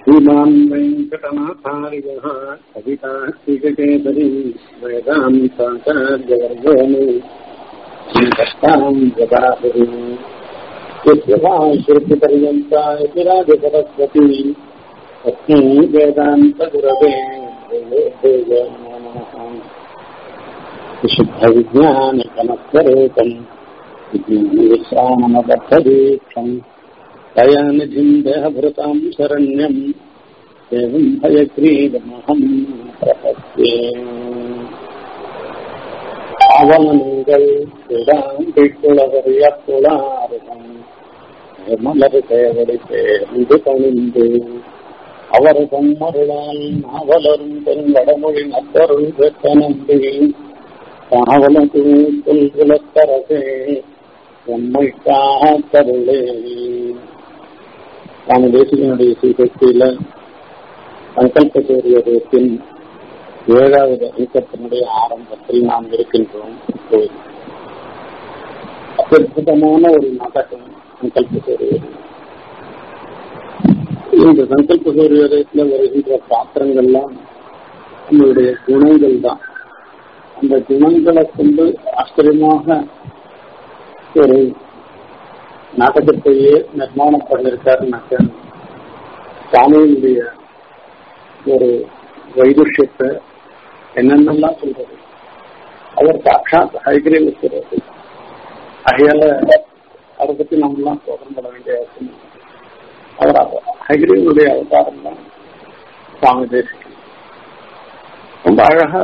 श्रीमान् वेङ्कटनाथार्यः कवितास्तिककेसरी वेदान्ताचार्यवर्गोनि कष्टाम् जगाहरि यस्यभाश्रुतिपर्यन्ताय विराजसरस्वती तस्मै वेदान्तगुरवे नमः विशुद्धविज्ञानकनस्वरूपम् विज्ञानविश्रामबद्धदीक्षम् दयानिधिम् देहभृताम् शरण्यम् एवम् भयक्रीडमहम् प्रपद्ये அவனங்கள் குளவரியக்குளாருகம் மலர் சேவடி பேருந்து பணிந்து அவர் தம்மருளால் நாவலரும் பெருங்கடமொழி நத்தருள் பெற்ற நம்பி காவலகு புல்குலத்தரசே எம்மை காத்தருளே சுவாமி தேசிகனுடைய சீசக்தியில சங்கல்ப சூரியதேசின் ஏழாவது இயக்கத்தினுடைய ஆரம்பத்தில் நாம் இருக்கின்றோம் இப்போது அற்புதமான ஒரு நாடகம் சங்கல்ப சூரியதேசம் இந்த சங்கல்ப சூரியதேசத்துல வருகின்ற பாத்திரங்கள்லாம் நம்மளுடைய குணங்கள் தான் அந்த குணங்களை கொண்டு ஆச்சரியமாக ஒரு நாடகத்தையே நிர்மாணம் பண்ணிருக்காருனாக்க சாமியினுடைய ஒரு வைதுஷ்யத்தை என்னென்னலாம் சொல்றது அவர் சாட்சாத் ஹைகிரீவஸ்வரர் அகையால அதை பத்தி நம்மளாம் சோதனை வேண்டிய அவசியம் இல்லை. அவர் ஹைகிரீவனுடைய அவதாரம் தான் சுவாமி தேசிகன் ரொம்ப அழகா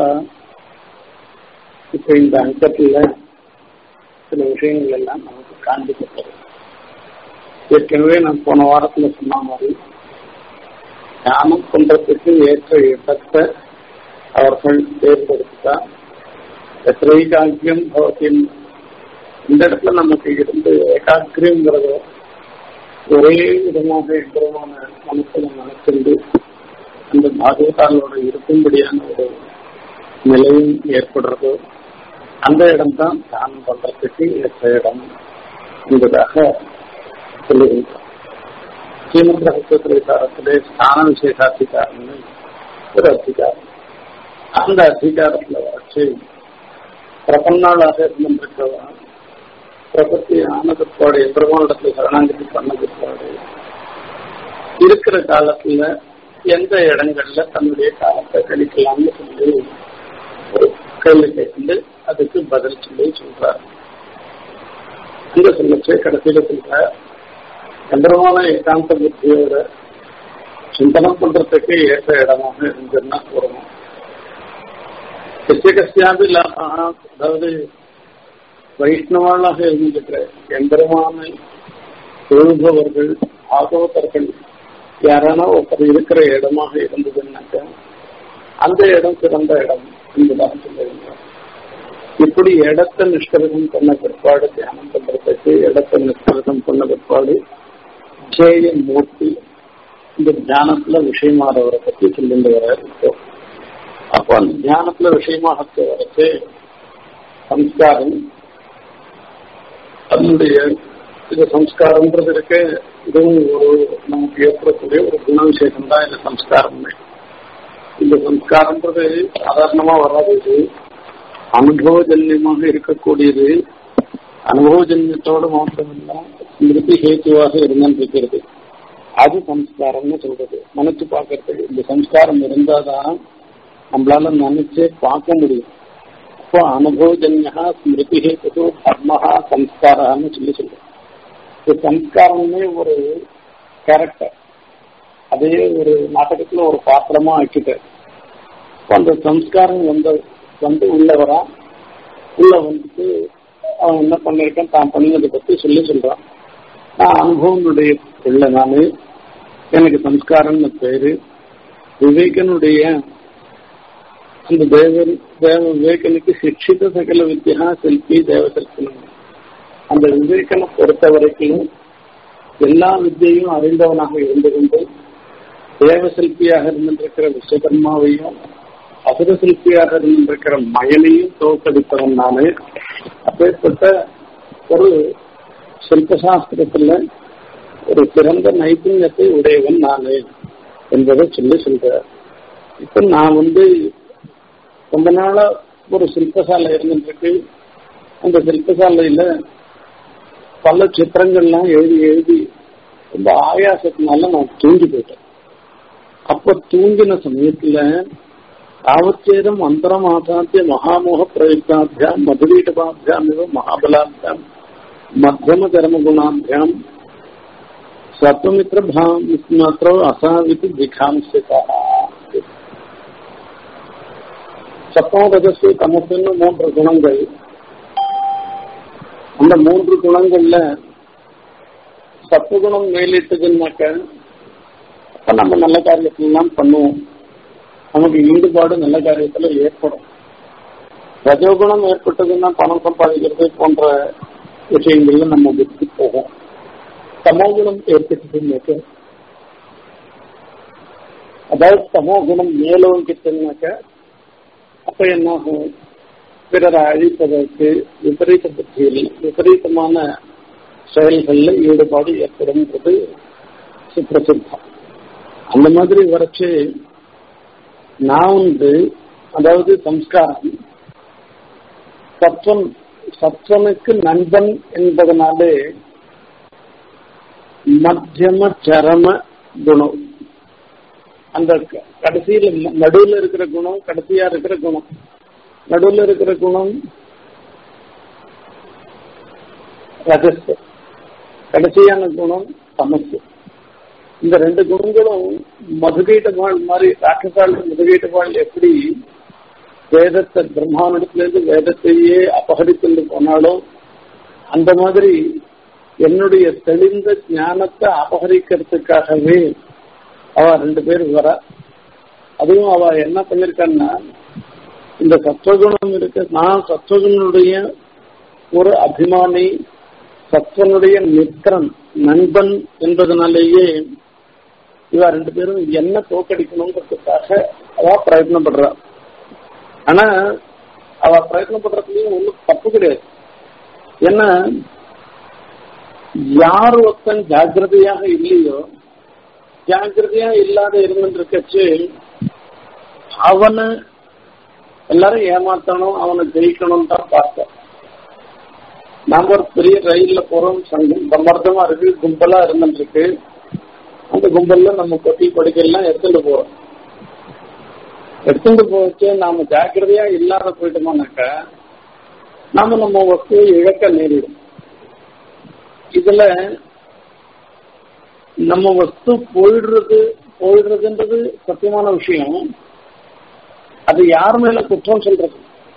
இப்ப இந்த அங்கத்துல சில விஷயங்கள் எல்லாம் நமக்கு காண்பிக்கப்படும் ஏற்கனவே நான் போன வாரத்துல சொன்ன மாதிரி தியானம் பண்றதுக்கு ஏற்ற இடத்தை அவர்கள் தேர்ந்தெடுத்தா ஏகாக்கியம் பவத்தின் இந்த இடத்துல நமக்கு இருந்து ஏகாக்கியங்கிறத ஒரே விதமாக எந்திரமான மனசுல நினைச்சிருந்து அந்த பாகவதாரோட இருக்கும்படியான ஒரு நிலையும் ஏற்படுறதோ அந்த இடம் தான் தியானம் பண்றதுக்கு ஏற்ற இடம் என்பதாக சொல்லுகின்றோம் ஸ்ரீமத் ரகசியத்திலே ஸ்தான விசேஷாதிகாரம்னு ஒரு அதிகாரம் அந்த அதிகாரத்துல வச்சு பிரபன்னாளாக இருந்திருக்கவா பிரபத்தி ஆன பிற்பாடு எம்பெருமானிடத்துல சரணாங்கதி பண்ண பிற்பாடு இருக்கிற காலத்துல எந்த இடங்கள்ல தன்னுடைய காலத்தை கழிக்கலாம்னு சொல்லி ஒரு கேள்வி கேட்டு அதுக்கு பதில் சொல்லி சொல்றார் இந்த சொல்லச்சு கடைசியில சொல்ற சந்திரமான ஏகாந்த புத்தியோட சிந்தனம் பண்றதுக்கு ஏற்ற இடமாக இருந்துன்னா கூறணும் கசியாபி அதாவது வைஷ்ணவாளாக இருந்திருக்கிற எம்பெருமானை தொழுபவர்கள் ஆகோத்தர்கள் யாரானா ஒருத்தர் இருக்கிற இடமாக இருந்ததுன்னாக்க அந்த இடம் சிறந்த இடம் என்பதாக சொல்லுகிறார் இப்படி இடத்தை நிஷ்கரகம் பண்ண பிற்பாடு தியானம் பண்றதுக்கு இடத்தை நிஷ்கரகம் பண்ண பிற்பாடு ஜெய மூர்த்தி இந்த தியானத்துல விஷயமாறவரை பத்தி சொல்லிட்டு வர இப்போ அப்போ அந்த தியானத்துல விஷயமாக வரச்சு சம்ஸ்காரம் அதனுடைய இது சம்ஸ்காரம்ன்றது இருக்க இதுவும் ஒரு நமக்கு ஏற்படக்கூடிய ஒரு குண விசேஷம் தான் இந்த சம்ஸ்காரமே இந்த சம்ஸ்காரம்ன்றது சாதாரணமா வராது இது அனுபவஜன்யமாக இருக்கக்கூடியது அனுபவஜன்யத்தோடு மாத்திரமில்ல ஸ்மிருதி ஹேத்துவாக இருந்திருக்கிறது அது சம்ஸ்காரம்னு சொல்றது நினைச்சு பார்க்கறதுக்கு இந்த சம்ஸ்காரம் இருந்தாதான் நம்மளால நினைச்சே பார்க்க முடியும் அப்போ அனுபவஜன்யா ஸ்மிருதி ஹேத்து கர்மஹா சம்ஸ்காரான்னு சொல்லி சொல்றோம் இந்த சம்ஸ்காரமே ஒரு கேரக்டர் அதே ஒரு நாடகத்துல ஒரு பாத்திரமா ஆக்கிட்டார் அந்த சம்ஸ்காரம் வந்து வந்து உள்ளவரா உள்ள வந்துட்டு அவன் என்ன பண்ணிருக்கான் தான் பண்ணினதை பத்தி சொல்லி சொல்றான் நான் அனுபவனுடைய பிள்ளை நானு எனக்கு சம்ஸ்காரம்னு பேரு விவேகனுடைய அந்த தேவன் தேவ விவேகனுக்கு சிக்ஷித சகல வித்யா செல்பி தேவசல்பனம் அந்த விவேகனை பொறுத்த வரைக்கும் எல்லா வித்தியையும் அறிந்தவனாக இருந்து கொண்டு தேவசில்பியாக இருந்திருக்கிற விஸ்வகர்மாவையும் அசுர சிற்பியாக இருந்திருக்கிற மயனையும் தோற்கடித்தவன் நானு அப்பேற்பட்ட ஒரு சில்பசாஸ்திரத்துல ஒரு சிறந்த நைபுண்யத்தை உடையவன் நானு என்பதை சொல்லி சொல்றார் இப்ப நான் வந்து ரொம்ப நாளா ஒரு சிற்பசாலை இருந்துருக்கு அந்த சிற்பசாலையில பல சித்திரங்கள்லாம் எழுதி எழுதி ரொம்ப ஆயாசத்தினால நான் தூங்கி போயிட்டேன் அப்ப தூங்கின சமயத்துல தாவச்சேதம் அந்தரமாசாத்திய மகாமோக பிரயுக்தாபியாம் மதுரீட்டபாபியாம் இவ மகாபலாபியாம் மத்தியம கர்மகுணாபியாம் சத்வமித்திர மாத்திர அசாவித்து திகாம்சிதா சத்தம் ரஜசு தமசுன்னு மூன்று குணங்கள் அந்த மூன்று குணங்கள்ல சத்துகுணம் மேலிட்டதுன்னாக்க அப்ப நம்ம நல்ல காரியத்திலாம் பண்ணுவோம் நமக்கு ஈடுபாடு நல்ல காரியத்துல ஏற்படும் ரஜோகுணம் ஏற்பட்டதுன்னா பணம் சம்பாதிக்கிறது போன்ற விஷயங்கள்ல நம்ம விட்டு போகும் சமோகுணம் ஏற்பட்டதுன்னாக்க அதாவது சமோகுணம் மேலோங்கிட்டுனாக்க அப்ப என்னாகும் பிறரை அழிப்பதற்கு விபரீத புத்தியில் விபரீதமான செயல்கள்ல ஈடுபாடு ஏற்படும்ன்றது சுப்பிரசித்தம் அந்த மாதிரி வரைச்சு நான் வந்து அதாவது சம்ஸ்காரம் சத்வன் சத்வனுக்கு நண்பன் என்பதனாலே மத்தியம சரம குணம் அந்த கடைசியில நடுவில் இருக்கிற குணம் கடைசியா இருக்கிற குணம் நடுவில் இருக்கிற குணம் ரஜஸ் கடைசியான குணம் தமசு இந்த ரெண்டு குணங்களும் மதுகீட்டவாள் மாதிரி ராட்சசால் மதுகீட்டவாள் எப்படி வேதத்தை பிரம்மாண்டத்திலிருந்து வேதத்தையே அபகரித்து போனாலும் அந்த மாதிரி என்னுடைய தெளிந்த ஞானத்தை அபகரிக்கிறதுக்காகவே அவ ரெண்டு பேர் வர அதுவும் அவ என்ன பண்ணிருக்கான்னா இந்த சத்வகுணம் இருக்கு நான் சத்வகுணனுடைய ஒரு அபிமானி சத்வனுடைய மித்திரன் நண்பன் என்பதனாலேயே இவ ரெண்டு பேரும் என்ன தோக்கடிக்கணுங்கிறதுக்காக அவ பிரயத்னப்படுறா ஆனா அவ பிரயத்னப்படுறதுலயும் ஒன்றும் தப்பு கிடையாது ஏன்னா யார் ஒருத்தன் ஜாக்கிரதையாக இல்லையோ ஜாக்கிரதையா இல்லாத இருந்துருக்கச்சு அவனை எல்லாரும் ஏமாத்தணும் அவனை ஜெயிக்கணும் தான் பார்த்தோம் நாம ஒரு பெரிய ரயில்ல போறோம் சங்கம் சம்மர்த்தமா இருக்கு கும்பலா இருந்துருக்கு அந்த கும்பல்ல நம்ம கொட்டி படுக்கையெல்லாம் எடுத்துட்டு போறோம் எடுத்துட்டு போச்சு நாம ஜாக்கிரதையா இல்லாத போயிட்டோமானாக்கா நாம நம்ம வஸ்துவை இழக்க நேரிடும் இதுல நம்ம வஸ்து போயிடுறது போயிடுறதுன்றது சத்தியமான விஷயம் அது யார் மேல குற்றம் சொல்றது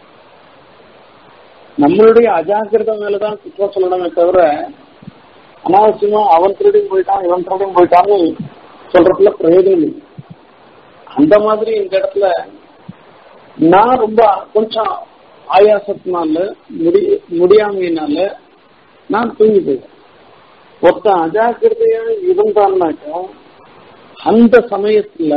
நம்மளுடைய அஜாக்கிரத மேலதான் குற்றம் சொல்லணுமே தவிர அனாவசியமா அவன் திருடியும் போயிட்டான் இவன் திருடியும் போயிட்டான்னு சொல்றதுல பிரயோஜனம் இல்லை அந்த மாதிரி இந்த இடத்துல நான் ரொம்ப கொஞ்சம் ஆயாசத்தினால முடி முடியாமையினால நான் தூங்கி போயிட்டேன் ஒருத்தன் அஜாக்கிரதையா இருந்தான்னாக்கா அந்த சமயத்துல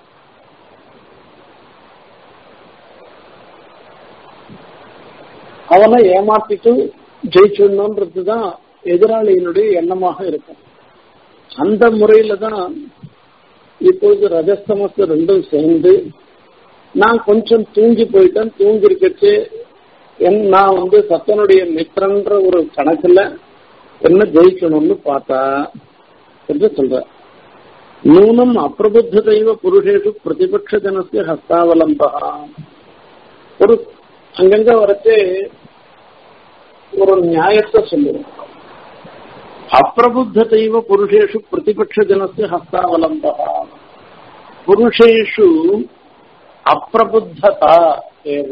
அவனை ஏமாத்திட்டு ஜெயிச்சிடணுன்றதுதான் எதிராளியினுடைய எண்ணமாக இருக்கும் அந்த முறையில தான் இப்பொழுது ரஜஸ்தமஸ் ரெண்டும் சேர்ந்து நான் கொஞ்சம் தூங்கி போயிட்டேன் தூங்கி இருக்கச்சு என் நான் வந்து சத்தனுடைய மித்திரன்ற ஒரு கணக்குல என்ன ஜெயிக்கணும்னு பார்த்தா என்று சொல்ற நூனம் அப்பிரபுத்த தெய்வ புருஷேஷு பிரதிபட்ச ஜனசிய ஹஸ்தாவலம்பா ஒரு அங்கங்க வரச்சு ஒரு நியாயத்தை சொல்லுவோம் அப்பிரபுத்த தெய்வ புருஷேஷு பிரதிபட்ச ஜனசிய ஹஸ்தாவலம்பா புருஷேஷு அப்பிரபுத்ததா ஏவ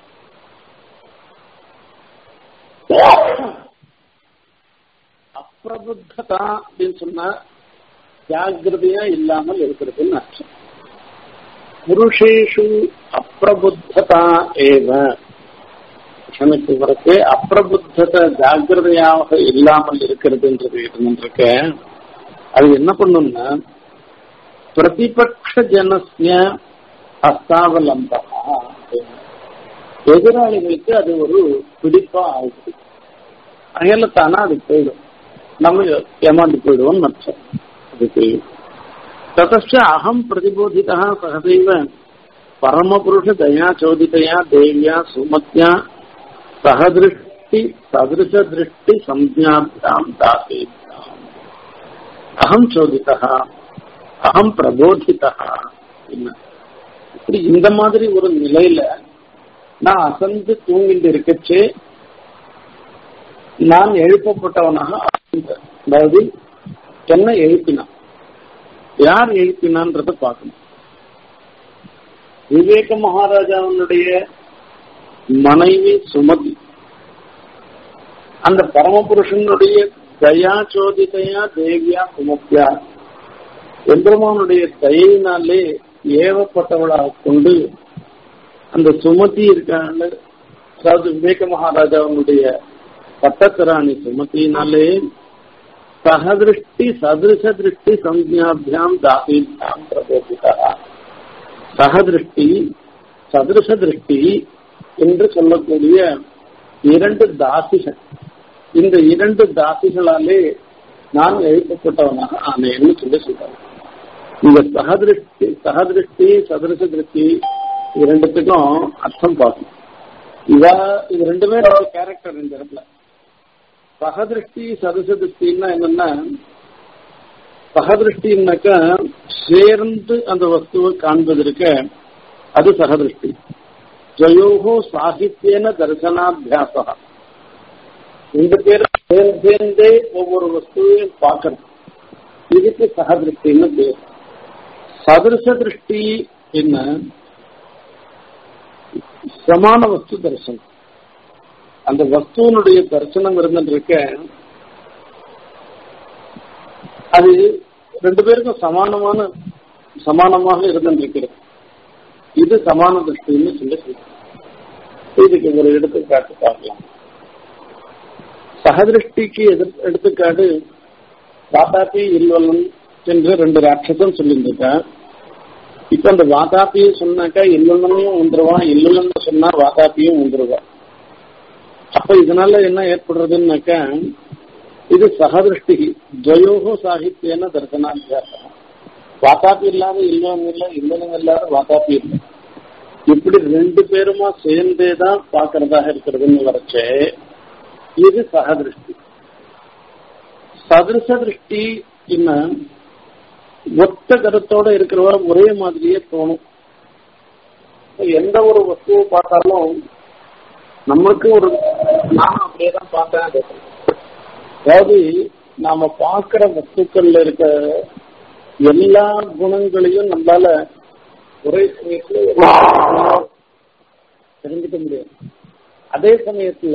அப்பிரபுத்ததா அப்படின்னு சொன்னா ஜாகிரதையா இல்லாமல் இருக்கிறதுன்னு அர்த்தம் புருஷேஷு அப்பிரபுத்ததா ஏவ எனக்கு வரக்கு அப்பிரபுத்தத ஜாகிரதையாக இல்லாமல் இருக்கிறதுன்றது இருந்திருக்க அது என்ன பண்ணும்னா பிரதிபக்ஷ ஜனசிய ஹஸ்தாவலம்பா எதிராளிகளுக்கு அது ஒரு பிடிப்பா ஆகுது அகையில தானா அது போயிடும் நம்ம ஏமாந்து போயிடுவோம் அர்த்தம் அதுக்கு ततश्च अहम् प्रतिबोधितः सहदैव परमपुरुषदया चोदितया देव्या सुमत्या सहदृष्टि सदृशदृष्टि संज्ञाभ्याम् दासेभ्याम् अहम् चोदितः அகம் பிரபோதிதா இப்படி இந்த மாதிரி ஒரு நிலையில நான் அசந்து தூங்கிட்டு இருக்கச்சே நான் எழுப்பப்பட்டவனாக அசந்தேன். அதாவது என்ன எழுப்பினான் யார் எழுப்பினான்றத பார்க்கணும் விவேக மகாராஜாவினுடைய மனைவி சுமதி அந்த பரமபுருஷனுடைய தயா சோதிதையா தேவியா சுமத்தியா எம்பெருமானுடைய தயையினாலே ஏவப்பட்டவளாக கொண்டு அந்த சுமதி இருக்காங்க அதாவது விவேக மகாராஜாவினுடைய பட்டத்திராணி சுமதியினாலே சகதிருஷ்டி சதிருஷ திருஷ்டி சஞ்ஞாபியாம் தாசீபியாம் பிரபோதிதா சகதிருஷ்டி சதிருஷ திருஷ்டி என்று சொல்லக்கூடிய இரண்டு தாசிகள் இந்த இரண்டு தாசிகளாலே நான் எழுப்பப்பட்டவனாக ஆனேன்னு சொல்லி சொல்றாங்க இந்த சகதிருஷ்டி சகதிருஷ்டி சதுரச திருஷ்டி இரண்டுத்துக்கும் அர்த்தம் பார்க்கணும் இவா இது ரெண்டுமே நம்ம கேரக்டர் இந்த இடத்துல சகதிருஷ்டி சதுச திருஷ்டின்னா என்னன்னா சகதிருஷ்டின்னாக்கா சேர்ந்து அந்த வஸ்துவை காண்பதற்க அது சகதிருஷ்டி ஜயோகோ சாகித்யன தரிசனாபியாசா ரெண்டு பேரும் சேர்ந்து சேர்ந்தே ஒவ்வொரு வஸ்துவையும் பார்க்கணும் இதுக்கு சகதிருஷ்டின்னு பேர் சதுரச திருஷ்டி என்ன சமான வஸ்து தரிசனம் அந்த வஸ்துவனுடைய தரிசனம் இருந்துருக்க அது ரெண்டு பேருக்கும் சமானமான சமானமாக இருந்திருக்கிறது இது சமான திருஷ்டின்னு சொல்லி சொல்றோம் இதுக்கு ஒரு எடுத்துக்காட்டு பார்க்கலாம் சகதிருஷ்டிக்கு எதிர் எடுத்துக்காட்டு வாதாபி இல்வலன் என்று ரெண்டு ராட்சசம் சொல்லியிருந்திருக்கா இப்ப அந்த வாதாபியை சொன்னாக்கா இல்லுலனையும் உந்துருவான் இல்லுலன்னு சொன்னா வாதாபியும் உந்துருவா அப்ப இதனால என்ன ஏற்படுறதுன்னாக்கா இது சகதிருஷ்டி துவயோகோ சாகித்யன தர்சனாபியாசம் வாதாபி இல்லாத இல்லவன் இல்லை இல்லவன் இல்லாத வாதாபி இல்லை இப்படி ரெண்டு பேருமா சேர்ந்தே தான் பாக்குறதாக இருக்கிறதுன்னு வரைச்சே இது சகதிருஷ்டி சதுரச திருஷ்டி என்ன ஒத்த கருத்தோட இருக்கிறவா ஒரே மாதிரியே தோணும் எந்த ஒரு வஸ்துவை பார்த்தாலும் நமக்கு ஒரு நானும் அப்படியே தான் பார்த்தேன் அதாவது நாம பார்க்கிற வஸ்துக்கள்ல இருக்க எல்லா குணங்களையும் நம்மளால ஒரே சமயத்துல தெரிஞ்சுக்க முடியாது அதே சமயத்துல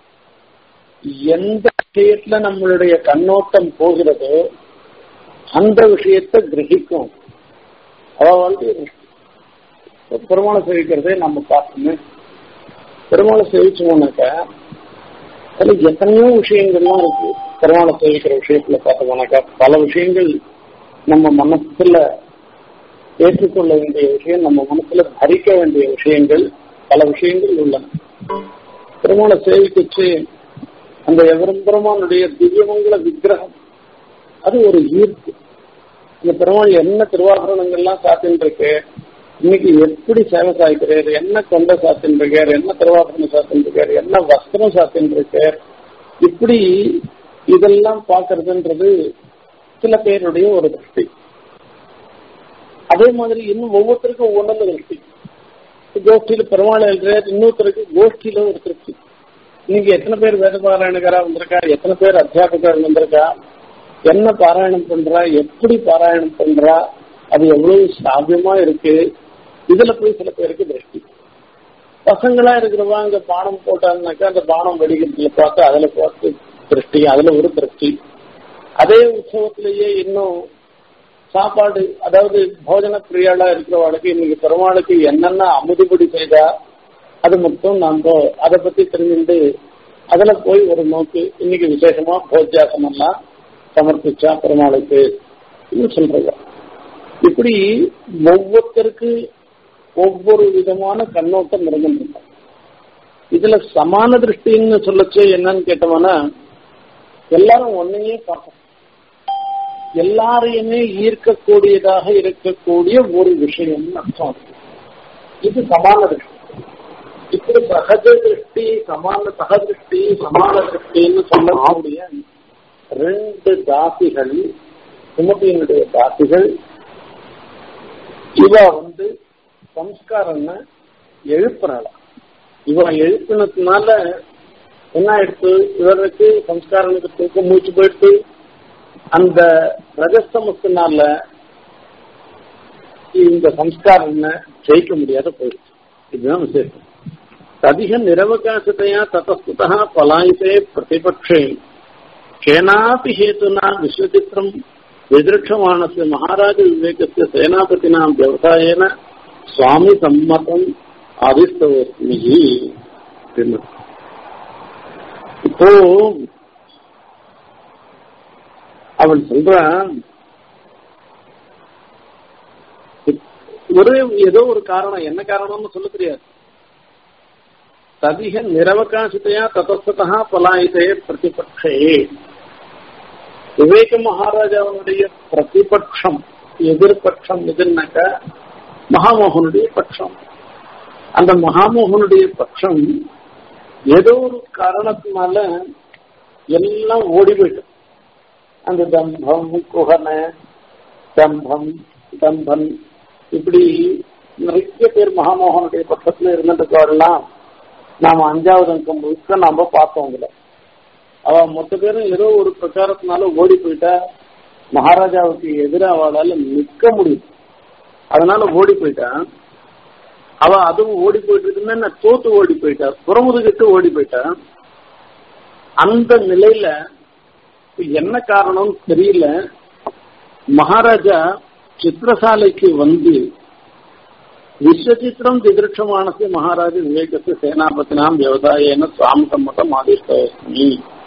எந்த விஷயத்துல நம்மளுடைய கண்ணோட்டம் போகிறதோ அந்த விஷயத்தை கிரகிக்கும் அதாவது பெருமாளை சேவிக்கிறதே நம்ம பார்க்கணும் பெருமாளை சேவிச்சோம்னாக்க அதுல எத்தனையோ விஷயங்கள்லாம் இருக்கு பெருமாளை சேவிக்கிற விஷயத்துல பார்த்தோம்னாக்கா பல விஷயங்கள் நம்ம மனசுல ஏற்றுக்கொள்ள வேண்டிய விஷயம் நம்ம மனசுல தரிக்க வேண்டிய விஷயங்கள் பல விஷயங்கள் உள்ளன பெருமாளை சேவிக்கச்சு அந்த எவரம்பெருமானுடைய திவ்யமங்கல விக்கிரகம் அது ஒரு ஈர்ப்பு இந்த பெருமாள் என்ன திருவாபரணங்கள்லாம் சாத்தின்னு இருக்கு இன்னைக்கு எப்படி சேவை சாய்க்கிறார் என்ன கொண்ட சாத்தின்னு இருக்கார் என்ன திருவாபரணம் சாத்தின்னு இருக்கார் என்ன வஸ்திரம் சாத்தின்னு இருக்கார் இப்படி இதெல்லாம் பார்க்கறதுன்றது சில பேருடைய ஒரு திருஷ்டி அதே மாதிரி இன்னும் ஒவ்வொருத்தருக்கும் ஒவ்வொன்று திருஷ்டி கோஷ்டியில பெருமாள் எழுதுறார் இன்னொருத்தருக்கு கோஷ்டியில ஒரு திருப்தி இன்னைக்கு எத்தனை பேர் வேத பாராயணக்காரா வந்திருக்கா எத்தனை பேர் அத்தியாபகர் வந்திருக்கா என்ன பாராயணம் பண்றா எப்படி பாராயணம் பண்றா அது எவ்வளவு சாத்தியமா இருக்கு இதுல போய் சில பேருக்கு திருஷ்டி பசங்களா இருக்கிறவா அங்க பானம் போட்டாங்கனாக்கா அந்த பானம் வெடிக்கிறதுல பார்த்து அதுல பார்த்து திருஷ்டி அதுல ஒரு திருஷ்டி அதே உற்சவத்திலேயே இன்னும் சாப்பாடு அதாவது போஜன பிரியாளா இருக்கிறவாளுக்கு இன்னைக்கு பெருமாளுக்கு என்னென்ன அமுதுபடி செய்தா அது மட்டும் நாம அதை பத்தி தெரிஞ்சுட்டு அதுல போய் ஒரு நோக்கு இன்னைக்கு விசேஷமா போத்தியாசம் எல்லாம் சமர்ப்பிச்சா பெருமாளுக்கு சொல்றது இப்படி ஒவ்வொருத்தருக்கு ஒவ்வொரு விதமான கண்ணோட்டம் இருந்துருக்கும் இதுல சமான திருஷ்டின்னு சொல்லச்சு என்னன்னு கேட்டோம்னா எல்லாரும் ஒன்னையே பார்க்கணும் எல்லாரையுமே ஈர்க்கக்கூடியதாக இருக்கக்கூடிய ஒரு விஷயம் அர்த்தம் இது சமான திருஷ்டி இப்படி சகஜ திருஷ்டி சமான சகதிருஷ்டி சமான திருஷ்டின்னு சொல்லக்கூடிய ரெண்டு தாசிகள் சுமதியினுடைய தாசிகள் இவ வந்து சம்ஸ்காரம்னு எழுப்புறாளாம் இவ எழுப்பினதுனால என்ன ஆயிடுச்சு இவருக்கு சம்ஸ்காரனுக்கு தூக்கம் மூச்சு போயிடுச்சு அந்த ரஜஸ்தமத்தினால இந்த சம்ஸ்காரம் ஜெயிக்க முடியாத போயிடுச்சு இதுதான் விசேஷம் ததிக நிரவகாசத்தையா தத்தஸ்துதா பலாயிசே பிரதிபக்ஷே கேனாपि हेतुना विश्वचित्रं विदृक्षमाणस्य महाराजविवेकस्य सेनापतिनां व्यवसायेन स्वामी सम्मतम् ஆதிஸ்தவஸ்மி இப்போ அவன் சொல்றான் ஒரு ஏதோ ஒரு காரணம் என்ன காரணம்னு சொல்ல தெரியாது ததிக நிரவகாசித்தையா ததஸ்தா பலாயிதே பிரதிபக்ஷே விவேக மகாராஜாவுடைய பிரதிபட்சம் எதிர்பட்சம் எதுனாக்க மகாமோகனுடைய பட்சம் அந்த மகாமோகனுடைய பட்சம் ஏதோ ஒரு காரணத்தினால எல்லாம் ஓடி போயிட்டு அந்த தம்பம் குகனை தம்பம் தம்பன் இப்படி நிறைய பேர் மகாமோகனுடைய பட்சத்துல இருந்துட்டுலாம் நாம அஞ்சாவது அங்கம் முழுக்க நாம பார்த்தோம் இதுல அவ மொத்த பேரும் ஏதோ ஒரு பிரச்சாரத்தினால ஓடி போயிட்டா மகாராஜாவுக்கு எதிராக அவளால நிற்க முடியும் அதனால ஓடி போயிட்டான் அவ அதுவும் ஓடி போயிட்டு இருக்குன்னு தோத்து ஓடி போயிட்டா புறமுதுகிட்டு ஓடி போயிட்டா அந்த நிலையில என்ன காரணம் தெரியல மகாராஜா சித்திரசாலைக்கு வந்து விஸ்வச்சித்திரம் திதிருட்சமானசு மகாராஜ விவேகத்து சேனாபதினாம் விவசாயன சுவாமி சம்மதம் ஆதிஷ்டமி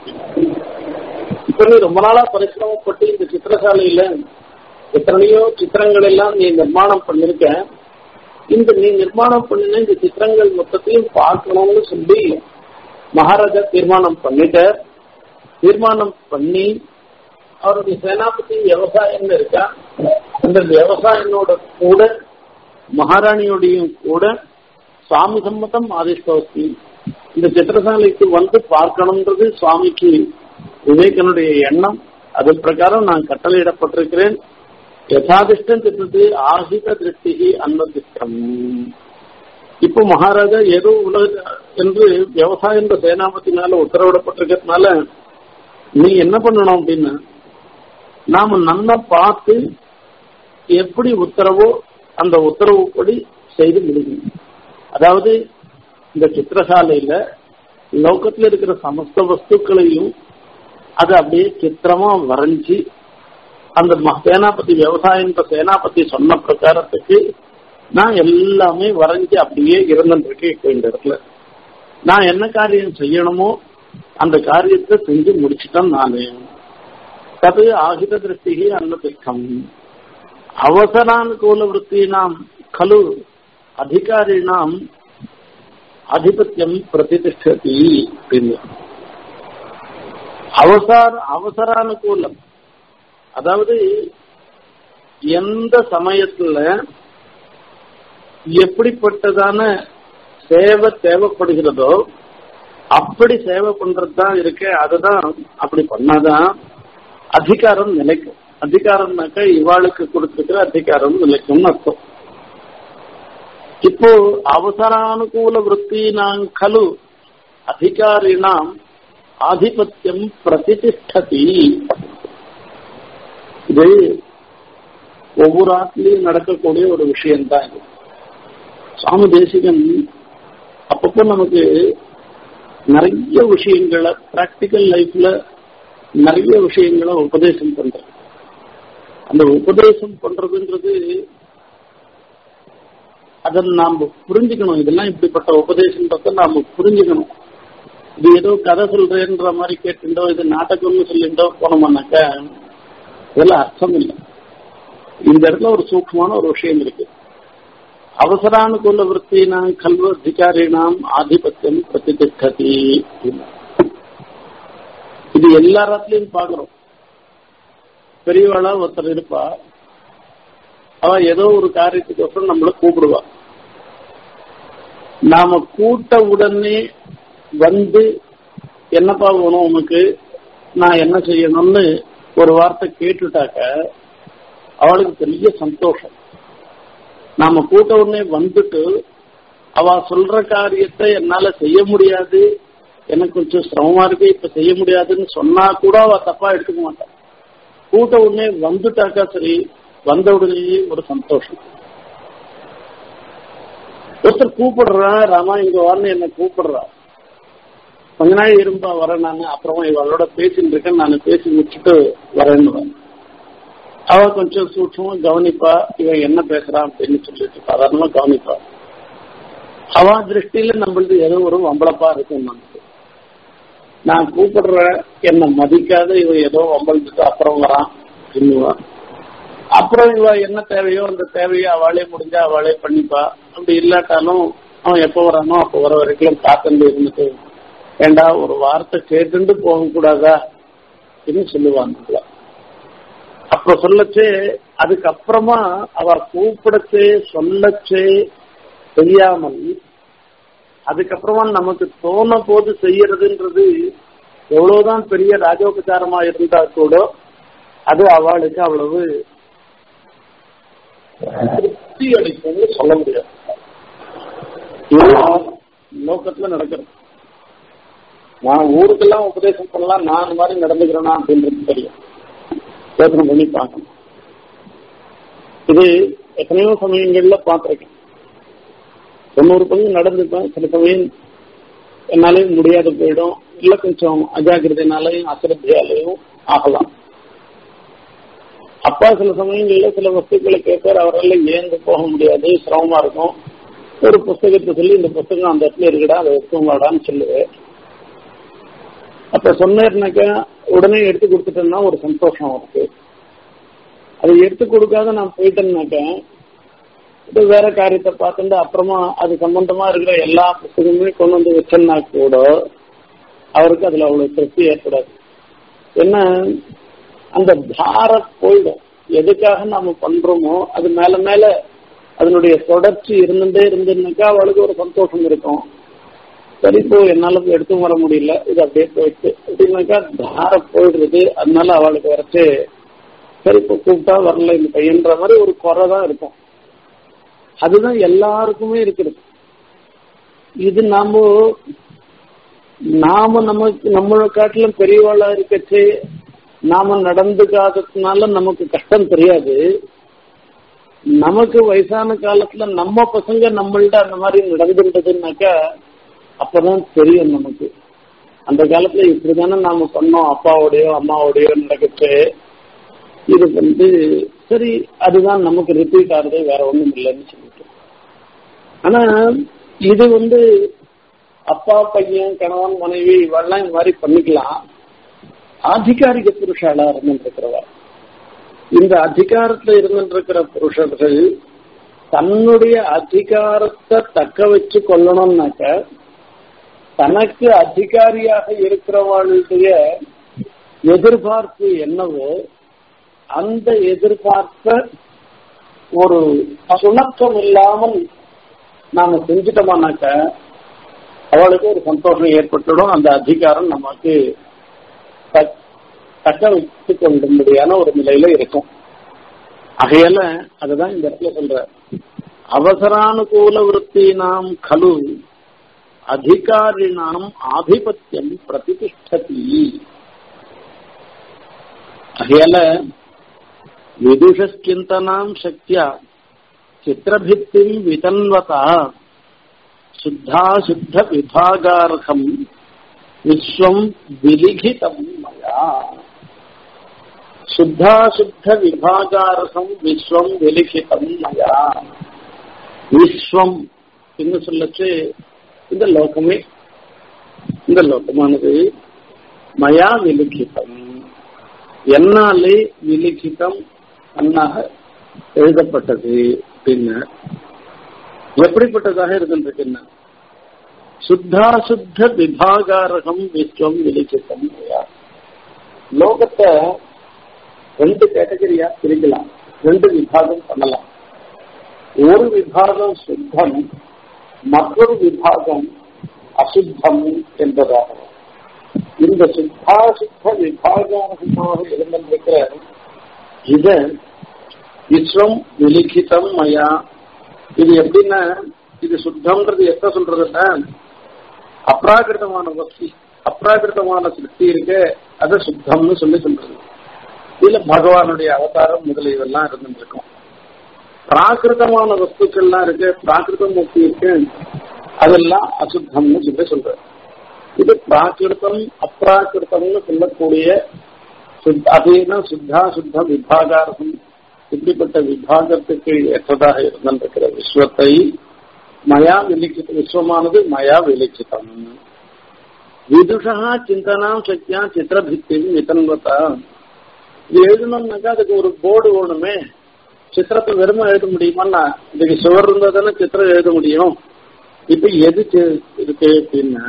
இப்ப நீ ரொம்ப நாளா பரிசிரமப்பட்டு இந்த சித்திரசாலையில எத்தனையோ சித்திரங்கள் எல்லாம் நீ நிர்மாணம் பண்ணிருக்க இந்த நீ நிர்மாணம் பண்ணின இந்த சித்திரங்கள் மொத்தத்தையும் பார்க்கணும்னு சொல்லி மகாராஜா தீர்மானம் பண்ணிட்டார் தீர்மானம் பண்ணி அவருடைய சேனாபதி விவசாயம் இருக்கா அந்த விவசாயினோட கூட மகாராணியோடையும் கூட சுவாமி சம்மதம் ஆதிஷ்டவஸ்தி இந்த சித்திரசாலைக்கு வந்து பார்க்கணுன்றது சுவாமிக்கு விவேகனுடைய எண்ணம் அது பிரகாரம் நான் கட்டளையிடப்பட்டிருக்கிறேன் யதாதிஷ்டம் திட்டத்து ஆசித திருஷ்டி அன்னதிஷ்டம் இப்போ மகாராஜா ஏதோ உலக என்று விவசாய என்ற சேனாபத்தினால உத்தரவிடப்பட்டிருக்கிறதுனால நீ என்ன பண்ணணும் அப்படின்னா நாம நல்லா பார்த்து எப்படி உத்தரவோ அந்த உத்தரவுப்படி செய்து முடியும் அதாவது இந்த சித்திரசாலையில லோகத்துல இருக்கிற சமஸ்த வஸ்துக்களையும் அது அப்படியே சித்திரமா வரைஞ்சி அந்த சேனாபதி விவசாயம் சேனாபதி சொன்ன பிரகாரத்துக்கு நான் எல்லாமே வரைஞ்சி அப்படியே இருந்துருக்கேன் இப்போ இந்த இடத்துல நான் என்ன காரியம் செய்யணுமோ அந்த காரியத்தை செஞ்சு முடிச்சுட்டேன் நானு தது ஆகித திருஷ்டி அன்னதிக்கம் அவசரானுகூல விற்பினாம் கலு அதிகாரினாம் ஆதிபத்தியம் பிரதிஷ்டதி அப்படின்னு அவசர அவசரானுகூலம் அதாவது எந்த சமயத்துல எப்படிப்பட்டதான சேவை தேவைப்படுகிறதோ அப்படி சேவை பண்றது தான் இருக்கு அதுதான் அப்படி பண்ணாதான் அதிகாரம் நிலைக்கும் அதிகாரம்னாக்க இவாளுக்கு கொடுத்திருக்கிற அதிகாரம் நிலைக்கும்னு அர்த்தம் இப்போ அவசரானுகூல விற்பினாம் கலு அதிகாரினாம் ஆதிபத்தியம் பிரதிஷ்டதி இது ஒவ்வொரு ஆத்திலையும் நடக்கக்கூடிய ஒரு விஷயம்தான் இது சுவாமி தேசிகன் அப்பப்போ நமக்கு நிறைய விஷயங்களை பிராக்டிக்கல் லைஃப்ல நிறைய விஷயங்களை உபதேசம் பண்ற அந்த உபதேசம் பண்றதுன்றது அதை நாம புரிஞ்சுக்கணும் இதெல்லாம் இப்படிப்பட்ட உபதேசம் நாம புரிஞ்சுக்கணும் இது ஏதோ கதை சொல்றேன்ற மாதிரி கேட்டுண்டோ இது நாடகம்னு சொல்லிண்டோ போனோம்னாக்க இதெல்லாம் அர்த்தம் இல்லை இந்த இடத்துல ஒரு சூக்மமான ஒரு விஷயம் இருக்கு அவசரானுகூல விற்பினாம் கல்வ அதிகாரினாம் ஆதிபத்தியம் பிரதிஷ்டதி இது எல்லா இடத்துலயும் பாக்குறோம் பெரியவாளா ஒருத்தர் இருப்பா அவ ஏதோ ஒரு காரியத்துக்கோசரம் நம்மள கூப்பிடுவா நாம கூட்ட உடனே வந்து என்னப்பா வேணும் உனக்கு நான் என்ன செய்யணும்னு ஒரு வார்த்தை கேட்டுட்டாக்க அவளுக்கு பெரிய சந்தோஷம் நாம கூட்ட உடனே வந்துட்டு அவ சொல்ற காரியத்தை என்னால செய்ய முடியாது எனக்கு கொஞ்சம் சிரமமா இருக்கு இப்ப செய்ய முடியாதுன்னு சொன்னா கூட அவ தப்பா எடுத்துக்க மாட்டான் கூட்ட உடனே வந்துட்டாக்கா சரி வந்த உடனே ஒரு சந்தோஷம் ஒருத்தர் கூப்பிடுறா ராமா இங்க வரணும் என்ன கூப்பிடுறா கொஞ்ச நாள் இரும்பா வரேன் நான் அப்புறமா இவளோட பேசிட்டு இருக்கேன் நான் பேசி முடிச்சுட்டு வரேன்னு அவ கொஞ்சம் சூட்சமா கவனிப்பா இவன் என்ன பேசுறான் அப்படின்னு சொல்லிட்டு சாதாரணமா கவனிப்பா அவ திருஷ்டியில நம்மளது ஏதோ ஒரு வம்பளப்பா இருக்கும் நமக்கு நான் கூப்பிடுற என்ன மதிக்காத இவன் ஏதோ வம்பளத்துட்டு அப்புறம் வரான் இன்னுவான் அப்புறம் இவ என்ன தேவையோ அந்த தேவையோ அவளே முடிஞ்சா அவளே பண்ணிப்பா அப்படி இல்லாட்டாலும் அவன் எப்போ வரானோ அப்போ வர வரைக்கும் காத்துண்டு இருந்துட்டு ஏண்டா ஒரு வார்த்தை கேட்டுண்டு போக கூடாதா அப்படின்னு சொல்லுவாங்க அப்ப சொல்லச்சே அதுக்கப்புறமா அவ கூப்பிடச்சே சொல்லச்சே செய்யாமல் அதுக்கப்புறமா நமக்கு தோண போது செய்யறதுன்றது எவ்வளவுதான் பெரிய ராஜோபச்சாரமா இருந்தா கூட அது அவளுக்கு அவ்வளவு திருப்தி அளிக்கும்னு சொல்ல முடியாது இதுதான் லோக்கத்துல நடக்கிறது நான் ஊருக்கெல்லாம் உபதேசம் பண்ணலாம் நான் அந்த மாதிரி நடந்துக்கிறேனா அப்படின்றது தெரியும் யோசனை பண்ணி பார்க்கணும் இது எத்தனையோ சமயங்கள்ல பார்த்திருக்கேன் தொண்ணூறு பங்கு நடந்துப்பேன் சில சமயம் என்னாலையும் முடியாது போயிடும் இல்ல கொஞ்சம் அஜாகிரதைனாலையும் அசிரத்தையாலையும் ஆகலாம் அப்பா சில சமயங்கள்ல சில வஸ்துக்களை கேட்பார் அவரால் ஏந்து போக முடியாது சிரமமா இருக்கும் ஒரு புஸ்தகத்தை சொல்லி இந்த புஸ்தகம் அந்த இடத்துல இருக்குடா அதை எடுத்துவாடான்னு சொல்லுவேன் அப்ப சொன்னேன்னாக்கா உடனே எடுத்து கொடுத்துட்டேன்னா ஒரு சந்தோஷம் இருக்கு அதை எடுத்து கொடுக்காத நான் போயிட்டேன்னாக்கா இது வேற காரியத்தை பார்த்துட்டு அப்புறமா அது சம்பந்தமா இருக்கிற எல்லா புத்தகமே கொண்டு வந்து வச்சேன்னா கூட அவருக்கு அதுல அவ்வளவு திருப்தி ஏற்படாது என்ன அந்த தார போயிடும் எதுக்காக நாம பண்றோமோ அது மேல மேல அதனுடைய தொடர்ச்சி இருந்துட்டே இருந்துன்னாக்கா அவளுக்கு ஒரு சந்தோஷம் இருக்கும் சரி இப்போ என்னால எடுத்து வர முடியல இது அப்படியே போயிடுச்சு அப்படின்னாக்கா தார போயிடுறது அதனால அவளுக்கு வரைச்சு சரி இப்போ கூப்பிட்டா வரல இந்த பையன்ற மாதிரி ஒரு குறை தான் இருக்கும் அதுதான் எல்லாருக்குமே இருக்கிறது இது நாம நாம நமக்கு நம்மளை காட்டிலும் பெரியவாளா இருக்கச்சு நாம நடந்துக்காததுனால நமக்கு கஷ்டம் தெரியாது நமக்கு வயசான காலத்துல நம்ம பசங்க நம்மள்ட்ட அந்த மாதிரி நடந்துட்டதுன்னாக்கா அப்பதான் தெரியும் நமக்கு அந்த காலத்துல இப்படிதானே நாம பண்ணோம் அப்பாவோடயோ அம்மாவோடயோ நடக்கச்சு இது வந்து சரி அதுதான் நமக்கு ரிப்பீட் ஆகுது வேற ஒண்ணும் இல்லைன்னு சொல்லிட்டு ஆனா இது வந்து அப்பா பையன் கணவன் மனைவி இவெல்லாம் இந்த மாதிரி பண்ணிக்கலாம் ஆதிகாரிக புருஷாலா இருந்துருக்கிறவ இந்த அதிகாரத்துல இருந்துருக்கிற புருஷர்கள் தன்னுடைய அதிகாரத்தை தக்க வச்சு கொள்ளணும்னாக்க தனக்கு அதிகாரியாக இருக்கிறவளுடைய எதிர்பார்ப்பு என்னவோ அந்த எதிர்பார்ப்ப ஒரு சுணக்கம் இல்லாமல் நாம செஞ்சுட்டோமானாக்க அவளுக்கு ஒரு சந்தோஷம் ஏற்பட்டுடும் அந்த அதிகாரம் நமக்கு தக்க வைத்துக் கொள்ளும்படியான ஒரு நிலையில இருக்கும் ஆகையால அதுதான் இந்த இடத்துல சொல்ற அவசரானுகூல விற்பி நாம் கலு அதிகாரிணாம் ஆதிபத்தியம் பிரதிஷ்டதி ஆகையால விதுஷிந்தனாம் சக்தியா சித்திரபித்திம் விதன்வதா சுத்தாசுத்த விபாகார்த்தம் விஸ்வம் விலிகிதம் மயா சுத்தாசுத்த விபாகார்த்தம் விஸ்வம் விலிகிதம் மயா விஸ்வம் என்று சொல்லச்சு இந்த லோகமே இந்த லோகமானது மயா விலிகிதம் என்னாலே விலிகிதம் அண்ணாக எழுதப்பட்டது அப்படின்னு எப்படிப்பட்டதாக இருக்கின்றன சுத்தாசுத்த விபாகாரகம் விஸ்வம் விலிகிதம் லோகத்தை ரெண்டு கேட்டகரியா பிரிக்கலாம் ரெண்டு விபாகம் பண்ணலாம் ஒரு விபாகம் சுத்தம் மற்றொரு விபாகம் அசுத்தம் என்பதாகும் இந்த சுத்தாசுத்த விபாகமாக இருந்திருக்கிற இத விஸ்வம் விலிகிதம் மயா இது எப்படின்னா இது சுத்தம்ன்றது எப்ப சொல்றதுன்னா அப்ராகிருதமான வஸ்தி அப்ராகிருதமான சிருஷ்டி இருக்கு அதை சுத்தம்னு சொல்லி சொல்றது இதுல பகவானுடைய அவதாரம் முதலியவெல்லாம் இருந்துருக்கும் பிராகிருதமான வஸ்துக்கள்லாம் இருக்கு பிராகிருத முக்தி இருக்கு அதெல்லாம் அசுத்தம்னு சொல்லி சொல்ற இது பிராகிருதம் அப்ராகிருதம்னு சொல்லக்கூடிய அதேதான் சுத்தா சுத்த விபாகாரம் இப்படிப்பட்ட விபாகத்துக்கு ஏற்றதாக இருந்திருக்கிற விஸ்வத்தை மயா விலிக்கிත விஸ்வமானது மயா விலிக்கிதம் விதுஷா சிந்தனாம் சக்தியா சித்திரபித்தி நிதன்வதா இது எழுதணும்னாக்கா அதுக்கு ஒரு போர்டு வேணுமே சித்திரத்தை வெறுமை எழுத முடியுமான்னா இதுக்கு சுவர் இருந்தா தானே சித்திரம் எழுத முடியும் இப்ப எது இருக்கு அப்படின்னா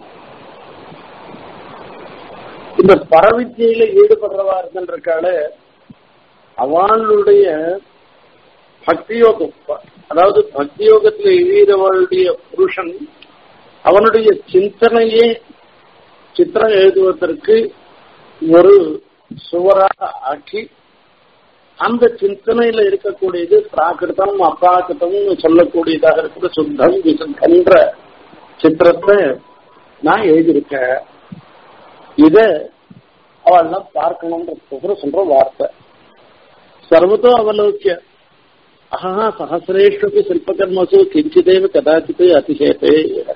இந்த பரவித்தியில ஈடுபடுறவா இருக்கின்றால அவளுடைய பக்தியோகம் அதாவது பக்தியோகத்துல எழுதியவளுடைய புருஷன் அவனுடைய சிந்தனையே சித்திரம் எழுதுவதற்கு ஒரு சுவராக ஆக்கி அந்த சிந்தனையில இருக்கக்கூடியது பிராகிருதம் அப்ராகிருதம் சொல்லக்கூடியதாக இருக்கிற சுத்தம் விசுத்தன்ற சித்திரத்தை நான் எழுதியிருக்கேன் இத அவள்லாம் பார்க்கணும்ன்ற சொல்ற வார்த்தை சர்வத்தோ அவலோக்கிய அஹா சஹசிரேஷ்வபி சில்பகர்மசு கிஞ்சிதேவ கதாச்சித் அதிசேபே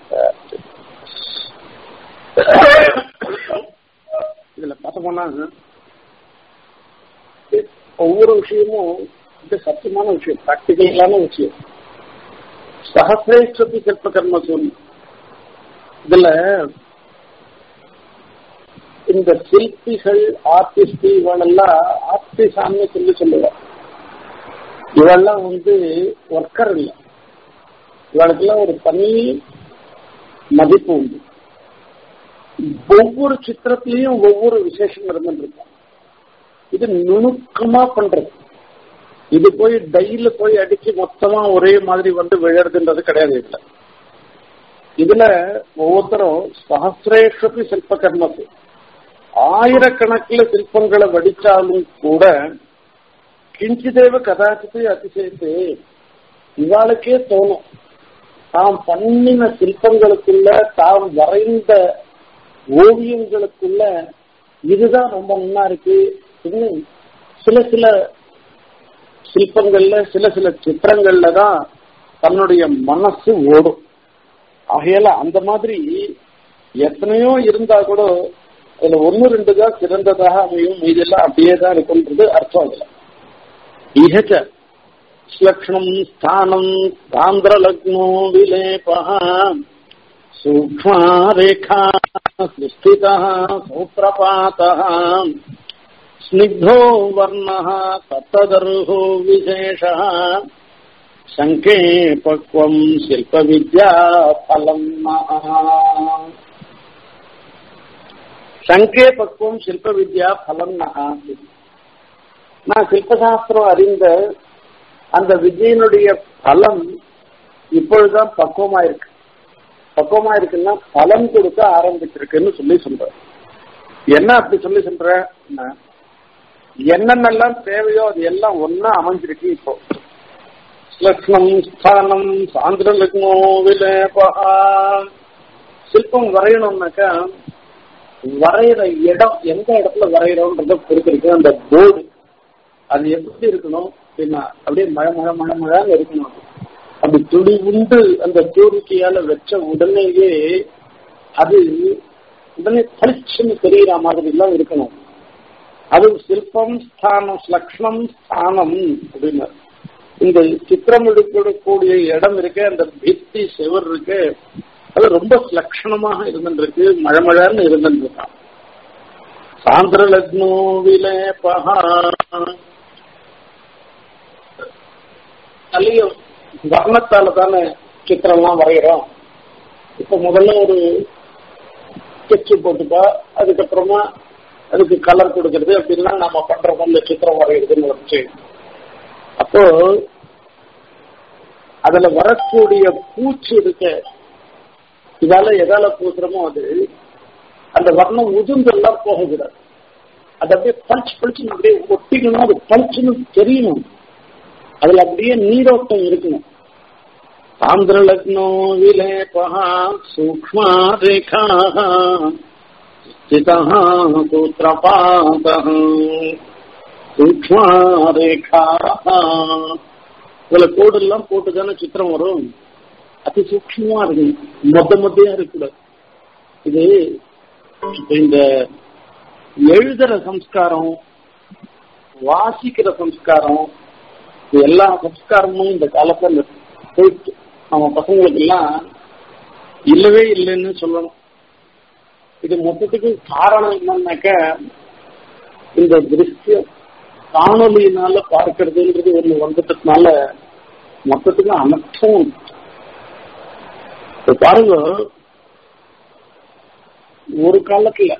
இதுல பார்த்தோம்னா ஒவ்வொரு விஷயமும் இது சத்தியமான விஷயம் பிராக்டிகலான விஷயம் சஹசிரேஷ்வபி சில்பகர்மசு இதுல இந்த சிற்பிகள் ஆர்டிஸ்ட் இவளெல்லாம் ஆர்டிசான்னு சொல்லி சொல்லுவாள் இவெல்லாம் வந்து ஒர்க்கர் இல்லை இவளுக்கெல்லாம் ஒரு தனி மதிப்பு உண்டு ஒவ்வொரு சித்திரத்திலையும் ஒவ்வொரு விசேஷம் இருந்துருக்கும் இது நுணுக்கமா பண்றது இது போய் டைல போய் அடிச்சு மொத்தமா ஒரே மாதிரி வந்து விழறதுன்றது கிடையாது இதுல இதுல ஒவ்வொருத்தரும் சஹசிரேஷபி சிற்ப கர்மத்து ஆயிரக்கணக்கில் சிற்பங்களை வடிச்சாலும் கூட கிஞ்சிதேவ கதாச்சித்து அதிசயத்து இவாளுக்கே தோணும் தாம் பண்ணின சிற்பங்களுக்குள்ள தாம் வரைந்த ஓவியங்களுக்குள்ள இதுதான் ரொம்ப முன்னா இருக்கு இன்னும் சில சில சிற்பங்கள்ல சில சில சித்திரங்கள்ல தான் தன்னுடைய மனசு ஓடும் ஆகையால அந்த மாதிரி எத்தனையோ இருந்தா கூட அதுல ஒன்னு ரெண்டு தான் சிறந்ததாக அமையும் மீதெல்லாம் அப்படியே தான் இருக்குன்றது அர்த்தம் அதுல இஹச்ச ஸ்லக்ஷணம் ஸ்தானம் சாந்திரலக்னோ விலேபா சூக்மா ரேகா ஸ்தித சூத்திரபாத ஸ்னிக்தோ வர்ண தத்ததர்ஹோ விசேஷ சங்கே பக்வம் சில்ப வித்யா பலம் சங்கே பக்குவம் சில்ப வித்யா பலம் நகாசி நான் சில்பசாஸ்திரம் அறிந்த அந்த வித்யினுடைய பலம் இப்பொழுதுதான் பக்குவமா இருக்கு பக்குவமா இருக்குன்னா பலன் கொடுக்க ஆரம்பிச்சிருக்குன்னு சொல்லி சொல்ற என்ன அப்படி சொல்லி சொல்ற என்னென்னலாம் தேவையோ அது எல்லாம் ஒன்னா அமைஞ்சிருக்கு இப்போ லக்ஷ்மம் ஸ்தானம் சாந்திர லக்னோ விலேபா சிற்பம் வரையணும்னாக்கா வரைகிற இடம் எந்த இடத்துல வரைகிறோன்றத பொறுத்திருக்கு அந்த போர்டு அது எப்படி இருக்கணும் அப்படின்னா அப்படியே மழை மழை மழை மழைன்னு இருக்கணும் அப்படி துடி உண்டு அந்த தூரிக்கையால வச்ச உடனேயே அது உடனே பளிச்சுன்னு தெரிகிற மாதிரி எல்லாம் இருக்கணும் அது சிற்பம் ஸ்தானம் லக்ஷ்மம் ஸ்தானம் அப்படின்னு இந்த சித்திரம் எடுக்கக்கூடிய இடம் இருக்கு அந்த பித்தி செவர் இருக்கு அது ரொம்ப லட்சணமாக இருந்துருக்கு மழை மழைன்னு இருந்துருக்கான் சாந்திர லக்னோ விலேபா அதுலயும் வர்ணத்தால தானே சித்திரம்லாம் வரைகிறோம் இப்ப முதல்ல ஒரு ஸ்கெட்ச் போட்டுப்பா அதுக்கப்புறமா அதுக்கு கலர் கொடுக்கறது அப்படின்லாம் நம்ம பண்றோம் இந்த சித்திரம் வரைகிறதுன்னு வச்சு அப்போ அதுல வரக்கூடிய பூச்சி இருக்க இதால எதால பூசுறமோ அது அந்த வர்ணம் உதிர்ந்தெல்லாம் போகக்கூடாது அது அப்படியே பளிச்சு பளிச்சு அப்படியே ஒட்டிக்கணும் அது பளிச்சுன்னு தெரியணும் அதுல அப்படியே நீரோட்டம் இருக்கணும் சாந்திரலக்னோ விலேபः சூக்ஷ்மா ரேகாः स्थितः सूत्रपातः சூக்ஷ்மா ரேகாः இதுல கோடு எல்லாம் போட்டு தானே சித்திரம் வரும் அதி சூக்ஷ்மமா இருக்கு மொத்த மொத்தையா இருக்கக்கூடாது இது இப்ப இந்த எழுதுற சம்ஸ்காரம் வாசிக்கிற சம்ஸ்காரம் இது எல்லா சம்ஸ்காரமும் இந்த காலத்துல போயிட்டு நம்ம பசங்களுக்கு எல்லாம் இல்லவே இல்லைன்னு சொல்லணும் இது மொத்தத்துக்கு காரணம் என்னன்னாக்க இந்த திருஷ்யம் காணொலியினால பார்க்கறதுன்றது ஒண்ணு வந்துட்டதுனால மொத்தத்துக்கு அனர்த்தம் இப்ப பாருங்க ஒரு காலத்துல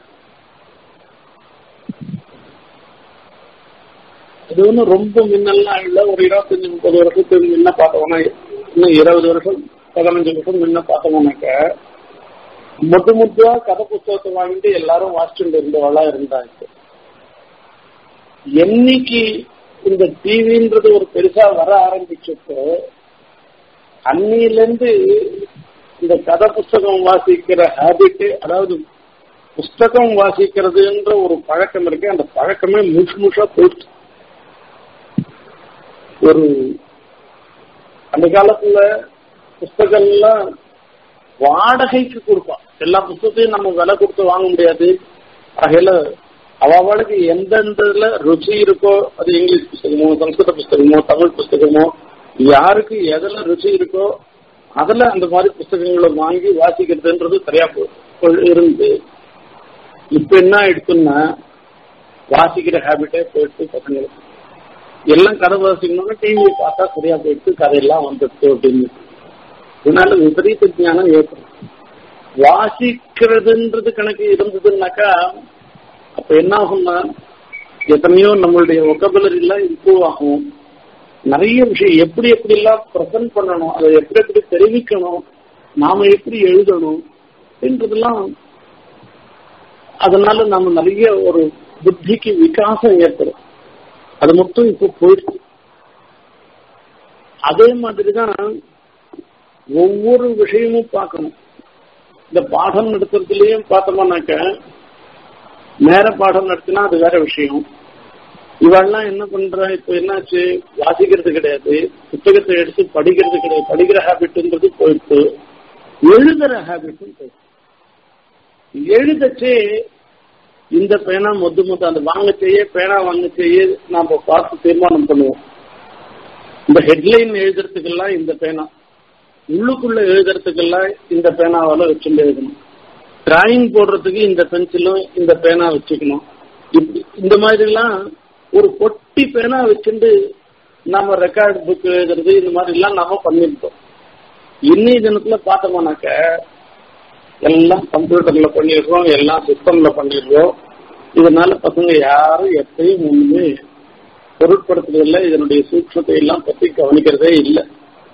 இது ஒன்றும் ரொம்ப முன்னெல்லாம் இல்லை ஒரு இருபத்தஞ்சு முப்பது வருஷத்துக்கு முன்ன பார்த்தோம்னா இன்னும் இருபது வருஷம் பதினஞ்சு வருஷம் முன்ன பார்த்தோம்னாக்க முத்து முத்துவா கதை புத்தகத்தை வாங்கிட்டு எல்லாரும் வாசிச்சுட்டு இருந்தவளா இருந்தாங்க என்னைக்கு இந்த டிவின்றது ஒரு பெருசா வர ஆரம்பிச்சப்போ அன்னிலிருந்து இந்த கதை புஸ்தகம் வாசிக்கிற ஹேபிட் அதாவது புஸ்தகம் வாசிக்கிறதுன்ற ஒரு பழக்கம் இருக்கு அந்த பழக்கமே முஷ் முஷா போயிடுச்சு ஒரு அந்த காலத்துல புஸ்தகம்லாம் வாடகைக்கு கொடுப்பான் எல்லா புத்தகத்தையும் நம்ம விலை கொடுத்து வாங்க முடியாது ஆகையில அவளுக்கு எந்தெந்தல ருச்சி இருக்கோ அது இங்கிலீஷ் புஸ்தகமோ சம்ஸ்கிருத புஸ்தகமோ தமிழ் புஸ்தகமோ யாருக்கு எதுல ருச்சி இருக்கோ அதுல அந்த மாதிரி புஸ்தகங்களை வாங்கி வாசிக்கிறதுன்றது சரியா இருந்து இப்ப என்ன ஆயிடுச்சுன்னா வாசிக்கிற ஹேபிட்டே போயிடுச்சு பசங்களுக்கு எல்லாம் கதை வாசிக்கணும்னா டிவி பார்த்தா சரியா போயிடுச்சு கதையெல்லாம் வந்துடுச்சு அப்படின்னு இதனால விபரீத ஞானம் ஏற்படும் வாசிக்கிறதுன்றது கணக்கு இருந்ததுன்னாக்கா அப்ப என்ன ஆகும்னா எத்தனையோ நம்மளுடைய ஒக்கபலரிலாம் இம்ப்ரூவ் ஆகும் நிறைய விஷயம் எப்படி எப்படி எல்லாம் ப்ரெசென்ட் பண்ணணும் அதை எப்படி எப்படி தெரிவிக்கணும் நாம எப்படி எழுதணும் அப்படின்றதெல்லாம் அதனால நம்ம நிறைய ஒரு புத்திக்கு விகாசம் ஏற்படும் அது மட்டும் இப்போ போயிடுச்சு அதே மாதிரிதான் ஒவ்வொரு விஷயமும் பார்க்கணும் இந்த பாடம் நடத்துறதுலயும் பார்த்தோம்னாக்க நேர பாடம் நடத்தினா அது வேற விஷயம் இவெல்லாம் என்ன பண்ற இப்ப என்னாச்சு வாசிக்கிறது கிடையாது புத்தகத்தை எடுத்து படிக்கிறது கிடையாது படிக்கிற ஹேபிட்ன்றது போயிட்டு எழுதுற ஹேபிட்டும் போயிடுச்சு எழுதச்சே இந்த பேனா மொத்து மொத்த அந்த வாங்க செய்ய பேனா வாங்க செய்ய நாம பார்த்து தீர்மானம் பண்ணுவோம் இந்த ஹெட்லைன் எழுதுறதுக்கெல்லாம் இந்த பேனா உள்ளுக்குள்ள எழுதுறதுக்கெல்லாம் இந்த பேனாவால வச்சுட்டு எழுதணும் டிராயிங் போடுறதுக்கு இந்த பென்சிலும் இந்த பேனா வச்சுக்கணும் இப்படி இந்த மாதிரி எல்லாம் ஒரு பொட்டி பேனா வச்சுட்டு நம்ம ரெக்கார்ட் புக் எழுதுறது இந்த மாதிரி எல்லாம் நாம பண்ணிருக்கோம் இன்னைய தினத்துல பார்த்தோம்னாக்க எல்லாம் கம்ப்யூட்டர்ல பண்ணிடுறோம் எல்லாம் சிஸ்டம்ல பண்ணிடுறோம் இதனால பசங்க யாரும் எப்பயும் ஒண்ணுமே பொருட்படுத்துறதில்ல இதனுடைய சூட்சத்தை எல்லாம் பத்தி கவனிக்கிறதே இல்லை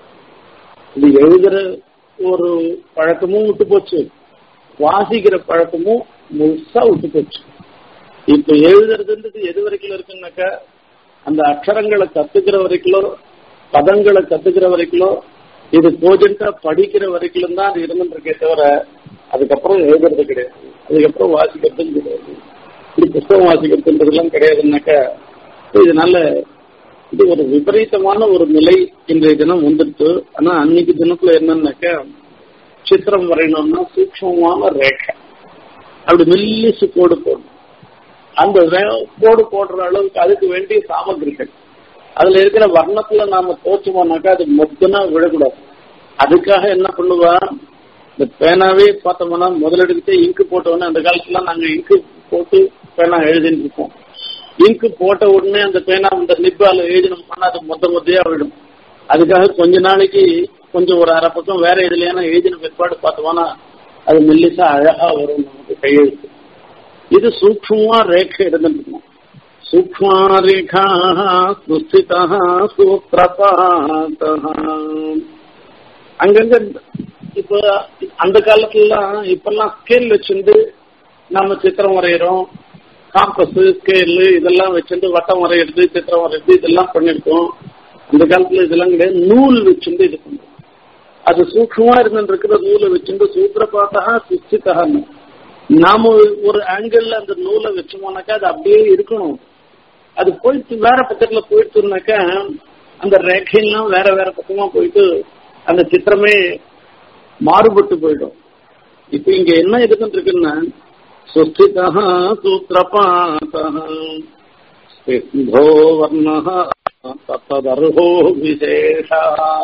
இது எழுதுற ஒரு பழக்கமும் விட்டு போச்சு வாசிக்கிற பழக்கமும் முழுசா விட்டு போச்சு இப்ப எழுதுறதுன்றது எது வரைக்கும் இருக்குன்னாக்கா அந்த அக்ஷரங்களை கத்துக்கிற வரைக்கும் பதங்களை கத்துக்கிற வரைக்கும் இது கோஜென்டா படிக்கிற வரைக்கும் தான் அது இருந்துருக்கே தவிர அதுக்கப்புறம் எழுதுறது கிடையாது அதுக்கப்புறம் வாசிக்கிறதும் கிடையாது இப்படி புத்தகம் வாசிக்கிறதுன்றதுலாம் கிடையாதுன்னாக்கா இதனால இது ஒரு விபரீதமான ஒரு நிலை இன்றைய தினம் வந்துடுச்சு ஆனா அன்னைக்கு தினத்துல என்னன்னாக்கா சித்திரம் வரையணும்னா சூக்மமான ரேகை அப்படி மெல்லிசு கோடு போடணும் அந்த கோடு போடுற அளவுக்கு அதுக்கு வேண்டிய சாமகிரிகள் அதுல இருக்கிற வர்ணத்துல நாம தோச்சுமோனாக்கா அது மொத்தனா விழக்கூடாது அதுக்காக என்ன பண்ணுவா இந்த பேனாவே பார்த்தோம்னா முதலெடுக்கிட்டே இங்கு போட்டோன்னே அந்த காலத்துல நாங்க இங்கு போட்டு பேனா எழுதின்னு இருப்போம் இங்கு போட்ட உடனே அந்த பேனா அந்த நிப்பால எழுதினோம்னா அது மொத்த மொத்தையா விழும் அதுக்காக கொஞ்ச நாளைக்கு கொஞ்சம் ஒரு அரை பக்கம் வேற இதுலயான எழுதின பிற்பாடு பார்த்தோம்னா அது மெல்லிசா அழகா வரும் நமக்கு கையெழுத்து இது சூக்ஷ்மமா ரேகை இருந்துருக்கணும் சூக்ஷ்மா ரேகா சுஸ்திதா சூத்திரபாத அங்கங்க இப்ப அந்த காலத்துலலாம் இப்பெல்லாம் ஸ்கேல் வச்சுட்டு நம்ம சித்திரம் வரைகிறோம் காம்பஸ் ஸ்கேலு இதெல்லாம் வச்சுட்டு வட்டம் வரைகிறது சித்திரம் வரைகிறது இதெல்லாம் பண்ணிருக்கோம் அந்த காலத்துல இதெல்லாம் கிடையாது நூல் வச்சுட்டு இது பண்ணுறோம் அது சூக்ஷமா இருந்துருக்கிற நூலை வச்சுட்டு சூத்திர பார்த்தா சுஸ்திதகான்னு நாம ஒரு ஆங்கிள் அந்த நூலை வச்சோம்னாக்கா அது அப்படியே இருக்கணும் அது போயிட்டு வேற பக்கத்துல போயிட்டுனாக்கா அந்த ரேகையெல்லாம் வேற வேற பக்கமா போயிட்டு அந்த சித்திரமே மாறுபட்டு போயிடும் இப்ப இங்க என்ன இருந்துட்டு இருக்குன்னா சுஸ்திதா சூத்திரபாத சிந்தோ வர்ண தத்ததர்ஹோ விசேஷா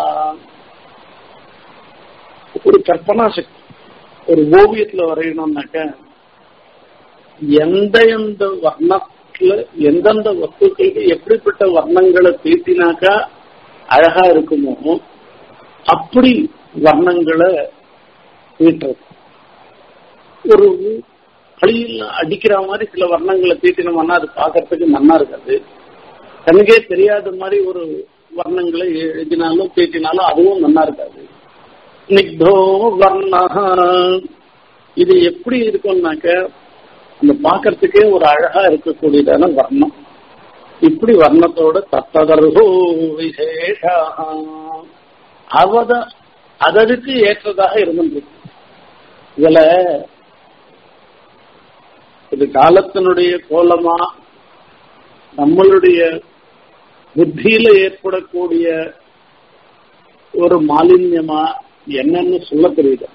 ஒரு கற்பனா சக்தி ஒரு ஓவியத்துல வரையணும்னாக்க எந்த எந்த வர்ணத்துல எந்தெந்த வஸ்துக்களுக்கு எப்படிப்பட்ட வர்ணங்களை தீட்டினாக்கா அழகா இருக்குமோ அப்படி வர்ணங்களை தீட்டுறது ஒரு களியில் அடிக்கிற மாதிரி சில வர்ணங்களை தீட்டினோம்னா அது பார்க்கறதுக்கு நன்னா இருக்காது கண்ணுக்கே தெரியாத மாதிரி ஒரு வர்ணங்களை எழுதினாலும் தீட்டினாலும் அதுவும் நன்னா இருக்காது ஸ்னிக்தோ வர்ணா இது எப்படி இருக்கும்னாக்க அந்த பார்க்கறதுக்கே ஒரு அழகா இருக்கக்கூடியதான வர்ணம் இப்படி வர்ணத்தோட தத்ததர்ஹோ விசேஷா அவத அதற்கு ஏற்றதாக இருந்திருக்கு இதுல இது காலத்தினுடைய கோலமா நம்மளுடைய புத்தியில ஏற்படக்கூடிய ஒரு மாலின்யமா என்னன்னு சொல்ல தெரியுது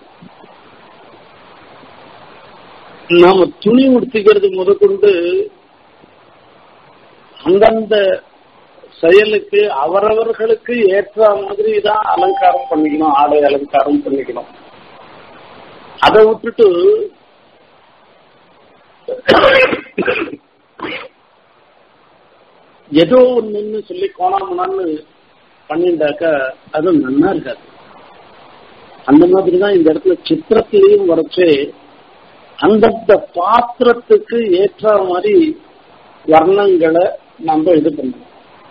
நாம துணி உடுத்திக்கிறது முதற்கொண்டு அந்தந்த செயலுக்கு அவரவர்களுக்கு ஏற்ற மாதிரி தான் அலங்காரம் பண்ணிக்கணும் ஆடை அலங்காரம் பண்ணிக்கணும் அதை விட்டுட்டு ஏதோ ஒண்ணுன்னு சொல்லி கோணாமணான்னு பண்ணிட்டாக்கா அது நன்னா இருக்காது அந்த மாதிரிதான் இந்த இடத்துல சித்திரத்திலையும் வரைச்சு அந்தந்த பாத்திரத்துக்கு ஏற்ற மாதிரி வர்ணங்களை நம்ம இது பண்ணணும்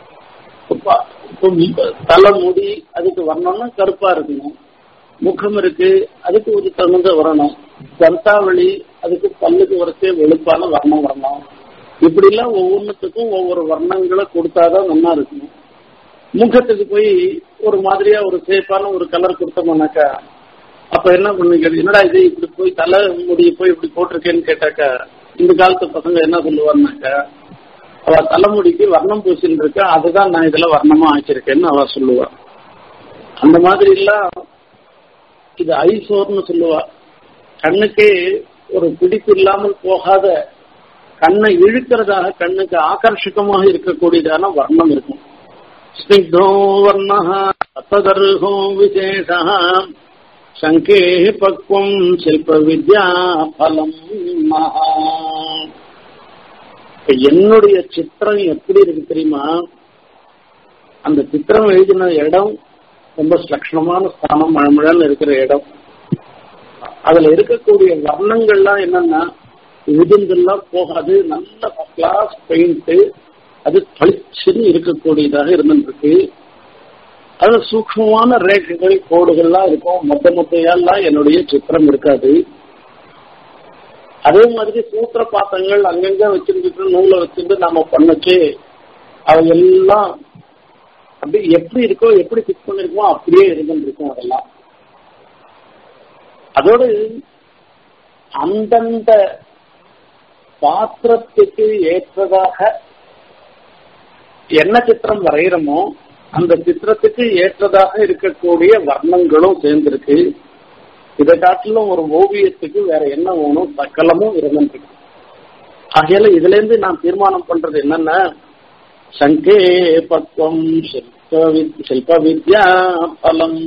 தலைமுடி அதுக்கு வரணும்னா கருப்பா இருக்கணும் முகம் இருக்கு அதுக்கு ஒரு தகுந்த வரணும் தந்தாவளி அதுக்கு பல்லுக்கு வரைச்சே வெளுப்பான வர்ணம் வரணும் இப்படி எல்லாம் ஒவ்வொன்றுத்துக்கும் ஒவ்வொரு வர்ணங்களை கொடுத்தாதான் நல்லா இருக்கணும் முகத்துக்கு போய் ஒரு மாதிரியா ஒரு சேஃபான ஒரு கலர் கொடுத்தோம்னாக்கா அப்ப என்ன பண்ணுவீங்க என்னடா இது இப்படி போய் தலை முடிய போய் இப்படி போட்டிருக்கேன்னு கேட்டாக்கா இந்த காலத்து பசங்க என்ன சொல்லுவாருனாக்கா அவ தலைமுடிக்கு வர்ணம் பூசின்னு இருக்க அதுதான் நான் இதுல வர்ணமா ஆக்கியிருக்கேன்னு அவ சொல்லுவா அந்த மாதிரி எல்லாம் இது ஐசோர்னு சொல்லுவா கண்ணுக்கே ஒரு பிடிப்பு இல்லாமல் போகாத கண்ணை இழுக்கிறதாக கண்ணுக்கு ஆகர்ஷகமாக இருக்கக்கூடியதான வர்ணம் இருக்கும் ஸ்னிக்தோ வர்ண ததர்ஹோ விசேஷ சங்கே பக்வம் சில்ப வித்யா பலம் மகா என்னுடைய சித்திரம் எப்படி இருக்கு தெரியுமா அந்த சித்திரம் எழுதின இடம் ரொம்ப லட்சணமான ஸ்தானம் மழமழன்னு இருக்கிற இடம் அதுல இருக்கக்கூடிய வர்ணங்கள்லாம் என்னன்னா விதுந்தெல்லாம் போகாது நல்ல கிளாஸ் பெயிண்ட் அது பளிச்சுன்னு இருக்கக்கூடியதாக இருந்துருக்கு அதுல சூக்மமான ரேகைகள் கோடுகள்லாம் இருக்கும் மொத்த மொத்தையெல்லாம் என்னுடைய சித்திரம் இருக்காது அதே மாதிரி சூத்திர பாத்தங்கள் அங்கங்க வச்சிருந்துட்டு நூலை வச்சிருந்து நாம பண்ணச்சு அவை எல்லாம் அப்படி எப்படி இருக்கோ எப்படி ஃபிக்ஸ் பண்ணிருக்கோமோ அப்படியே இருந்துருக்கும் அதெல்லாம் அதோடு அந்தந்த பாத்திரத்துக்கு ஏற்றதாக என்ன சித்திரம் வரைகிறோமோ அந்த சித்திரத்துக்கு ஏற்றதாக இருக்கக்கூடிய வர்ணங்களும் சேர்ந்திருக்கு இதை காட்டிலும் ஒரு ஓவியத்துக்கு வேற என்ன வேணும் சக்கலமும் இருந்துருக்கு ஆகையால இதுல இருந்து நான் தீர்மானம் பண்றது என்னன்னா சங்கே பக்வம் சில்ப வித்யா பலம்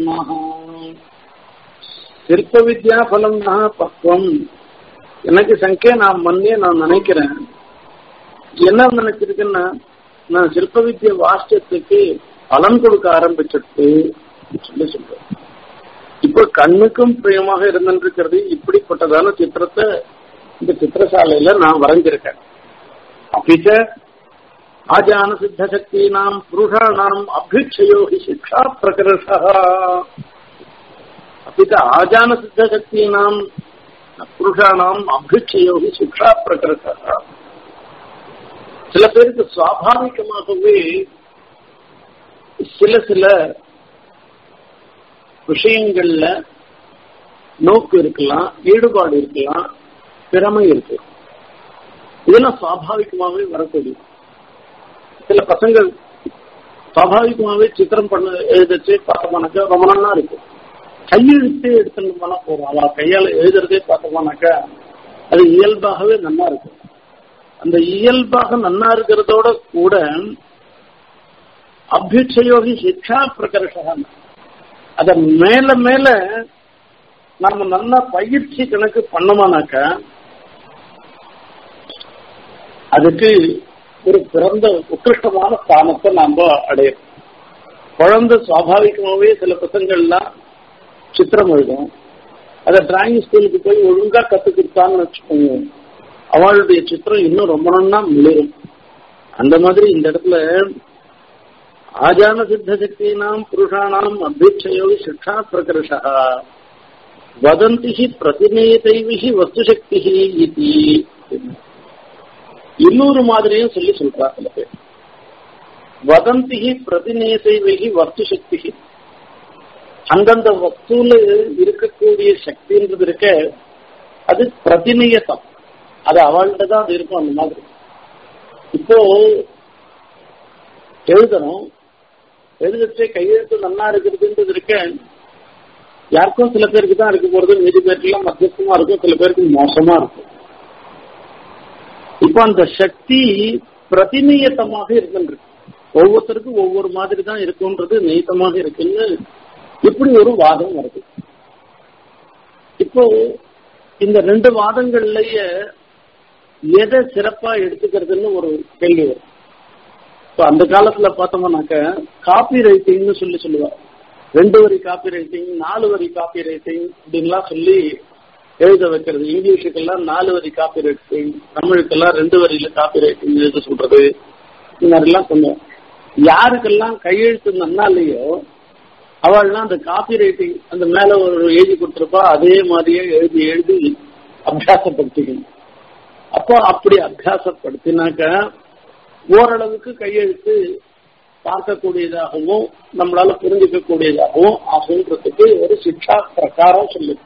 சில்ப வித்யா பலம் பக்வம் எனக்கு சங்கே நான் மண்ணே நான் நினைக்கிறேன் என்ன நினைச்சிருக்கேன்னா நான் சில்ப வித்யா வாஷ்டத்துக்கு பலன் கொடுக்க ஆரம்பிச்சிட்டு சொல்லி சொல்றேன் இப்ப கண்ணுக்கும் பிரியமாக இருந்திருக்கிறது இப்படிப்பட்டதான சித்திரத்தை இந்த சித்திரசாலையில நான் வரைஞ்சிருக்கேன் அப்பிச்ச ஆஜான சித்த சக்தினாம் புருஷானாம் அபிக்ஷயோ ஹி சிக்ஷா பிரகர்ஷா அப்பிச்ச ஆஜான சித்த சக்தினாம் புருஷானாம் அபிக்ஷயோ ஹி சிக்ஷா பிரகர்ஷா சில பேருக்கு சுவாபாவிகமாகவே சில சில விஷயங்கள்ல நோக்கு இருக்கலாம் ஈடுபாடு இருக்கலாம் திறமை இருக்கு இதெல்லாம் சுவாபாவிகமாகவே வரக்கூடிய சில பசங்கள் சுவாபாவிகமாகவே சித்திரம் பண்ண எழுதச்சு பார்த்தோம்னாக்கா ரொம்ப நல்லா இருக்கும் கையெழுத்தே எடுத்துட்டோம்னா போறோம் அவ கையால எழுதுறதே பார்த்தோம்னாக்கா அது இயல்பாகவே நல்லா இருக்கும் அந்த இயல்பாக நன்னா இருக்கிறதோட கூட அபியுட்சயோகி சிக்ஷா பிரகர்ஷம் அத மேல மேல நம்ம நல்லா பயிற்சி கணக்கு பண்ணோமானாக்கா அதுக்கு ஒரு பிறந்த உத்கிருஷ்டமான ஸ்தானத்தை நாம அடையும் குழந்தை சுவாபாவிகமாவே சில பசங்கள்லாம் சித்திரம் எழுதும் அதை டிராயிங் ஸ்கூலுக்கு போய் ஒழுங்கா கத்து கொடுத்தான்னு வச்சுக்கோங்க அவளுடைய சித்திரம் இன்னும் ரொம்ப நாள் மிளிரும் அந்த மாதிரி இந்த இடத்துல ஆஜான சித்த சக்தினாம் புருஷானாம் அபேட்சையோ சிக்ஷா பிரகர்ஷா வதந்தி பிரதிநேதைவிகி வஸ்து சக்தி இது இன்னொரு மாதிரியும் சொல்லி சொல்றா சில பேர் வதந்தி பிரதிநேதைவிகி வஸ்து சக்தி அந்தந்த வஸ்துல இருக்கக்கூடிய சக்தின்றது இருக்க அது பிரதிநியத்தம் அது அவள்கிட்ட தான் அது இருக்கும் அந்த மாதிரி இப்போ எழுதணும் எழுதச்சே கையெழுத்து நல்லா இருக்கிறதுன்றது இருக்க யாருக்கும் சில பேருக்கு தான் இருக்க போறது மீதி பேருக்குலாம் மத்தியஸ்தமா இருக்கும் சில பேருக்கு மோசமா இருக்கும் இப்ப அந்த சக்தி பிரதிநியத்தமாக இருக்கின்றது ஒவ்வொருத்தருக்கும் ஒவ்வொரு மாதிரி தான் இருக்கும்ன்றது நியத்தமாக இருக்குன்னு இப்படி ஒரு வாதம் வருது இப்போ இந்த ரெண்டு வாதங்கள்லயே எதை சிறப்பா எடுத்துக்கிறதுன்னு ஒரு கேள்வி வரும் இப்போ அந்த காலத்துல பார்த்தோம்னாக்க காப்பி ரைட்டிங்னு சொல்லி சொல்லுவார் ரெண்டு வரி காப்பி ரைட்டிங் நாலு வரி காப்பி ரைட்டிங் அப்படின்லாம் சொல்லி எழுத வைக்கிறது இங்கிலீஷுக்கெல்லாம் நாலு வரி காப்பி ரைட்டிங் தமிழுக்கெல்லாம் ரெண்டு வரியில காப்பி ரைட்டிங் எழுத சொல்றது இந்த மாதிரிலாம் கொஞ்சம் யாருக்கெல்லாம் கையெழுத்து நன்னா இல்லையோ அவள்லாம் அந்த காப்பி ரைட்டிங் அந்த மேல ஒரு எழுதி கொடுத்துருப்பா அதே மாதிரியே எழுதி எழுதி அபியாசப்படுத்திக்கணும் அப்போ அப்படி அபியாசப்படுத்தினாக்க ஓரளவுக்கு கையெழுத்து பார்க்கக்கூடியதாகவும் நம்மளால புரிஞ்சுக்கக்கூடியதாகவும் ஆகுன்றதுக்கு ஒரு சிக்ஷா பிரகாரம் சொல்லுது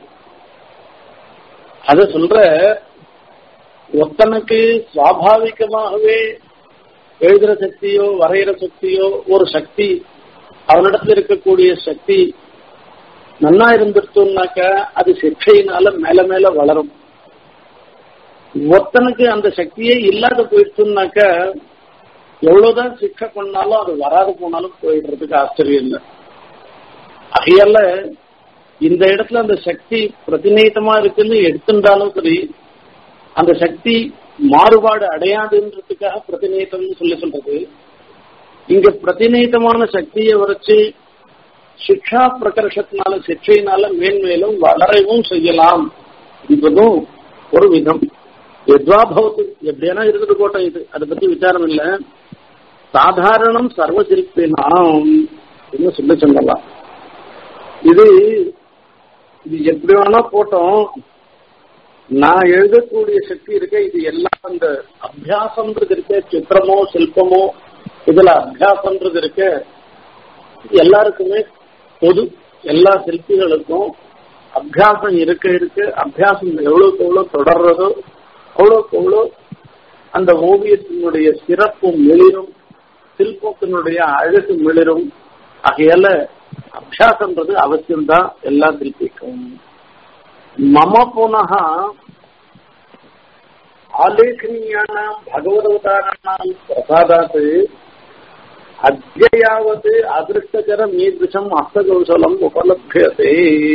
அத சொல்ற ஒத்தனுக்கு சுவாபாவிகமாகவே எழுதுற சக்தியோ வரைகிற சக்தியோ ஒரு சக்தி அவனிடத்துல இருக்கக்கூடிய சக்தி நன்னா இருந்துட்டோம்னாக்க அது சிக்ஷையினால மேல மேல வளரும் ஒருத்தனுக்கு அந்த சக்தியே இல்லாத போயிடுச்சுனாக்க எவ்வளவுதான் சிக்ஷை பண்ணாலும் அது வராது போனாலும் போயிடுறதுக்கு ஆச்சரியம் இல்லை ஆகையால இந்த இடத்துல அந்த சக்தி பிரதிநீதமா இருக்குன்னு எடுத்துட்டாலும் சரி அந்த சக்தி மாறுபாடு அடையாதுன்றதுக்காக பிரதிநீதம்னு சொல்லி சொல்றது இங்க பிரதிநீதமான சக்தியை வரைச்சு சிக்ஷா பிரகர்ஷத்தினால சிக்ஷையினால மேன்மேலும் வளரவும் செய்யலாம் என்பதும் ஒரு விதம் எத்வா பவத்து எப்படியானா இருந்துட்டு போட்டோம் இது அதை பத்தி விசாரம் இல்ல சாதாரணம் சர்வ சிற்பினாம் என்று சொல்லி சொல்லலாம் இது இது எப்படி வேணா போட்டோம் நான் எழுதக்கூடிய சக்தி இருக்க இது எல்லாம் அந்த அபியாசம்ன்றது இருக்க சித்திரமோ சிற்பமோ இதுல அபியாசம்ன்றது இருக்க எல்லாருக்குமே பொது எல்லா சிற்பிகளுக்கும் அபியாசம் இருக்க இருக்க அபியாசம் எவ்வளவுக்கு எவ்வளவு தொடர்றதோ அவ்வளோக்கு அவ்வளோ அந்த ஓவியத்தினுடைய சிறப்பு மிளிரும் சிற்பத்தினுடைய அழகு மிளிரும் ஆகையால அபியாசம்ன்றது அவசியம்தான் எல்லா சிற்பிக்கும் மம புனக ஆலேखनीयानां भगवदवताराणां प्रसादात् अद्य यावत् अदृष्टचरम् ईदृशम् हस्तकौशलम् उपलभ्यते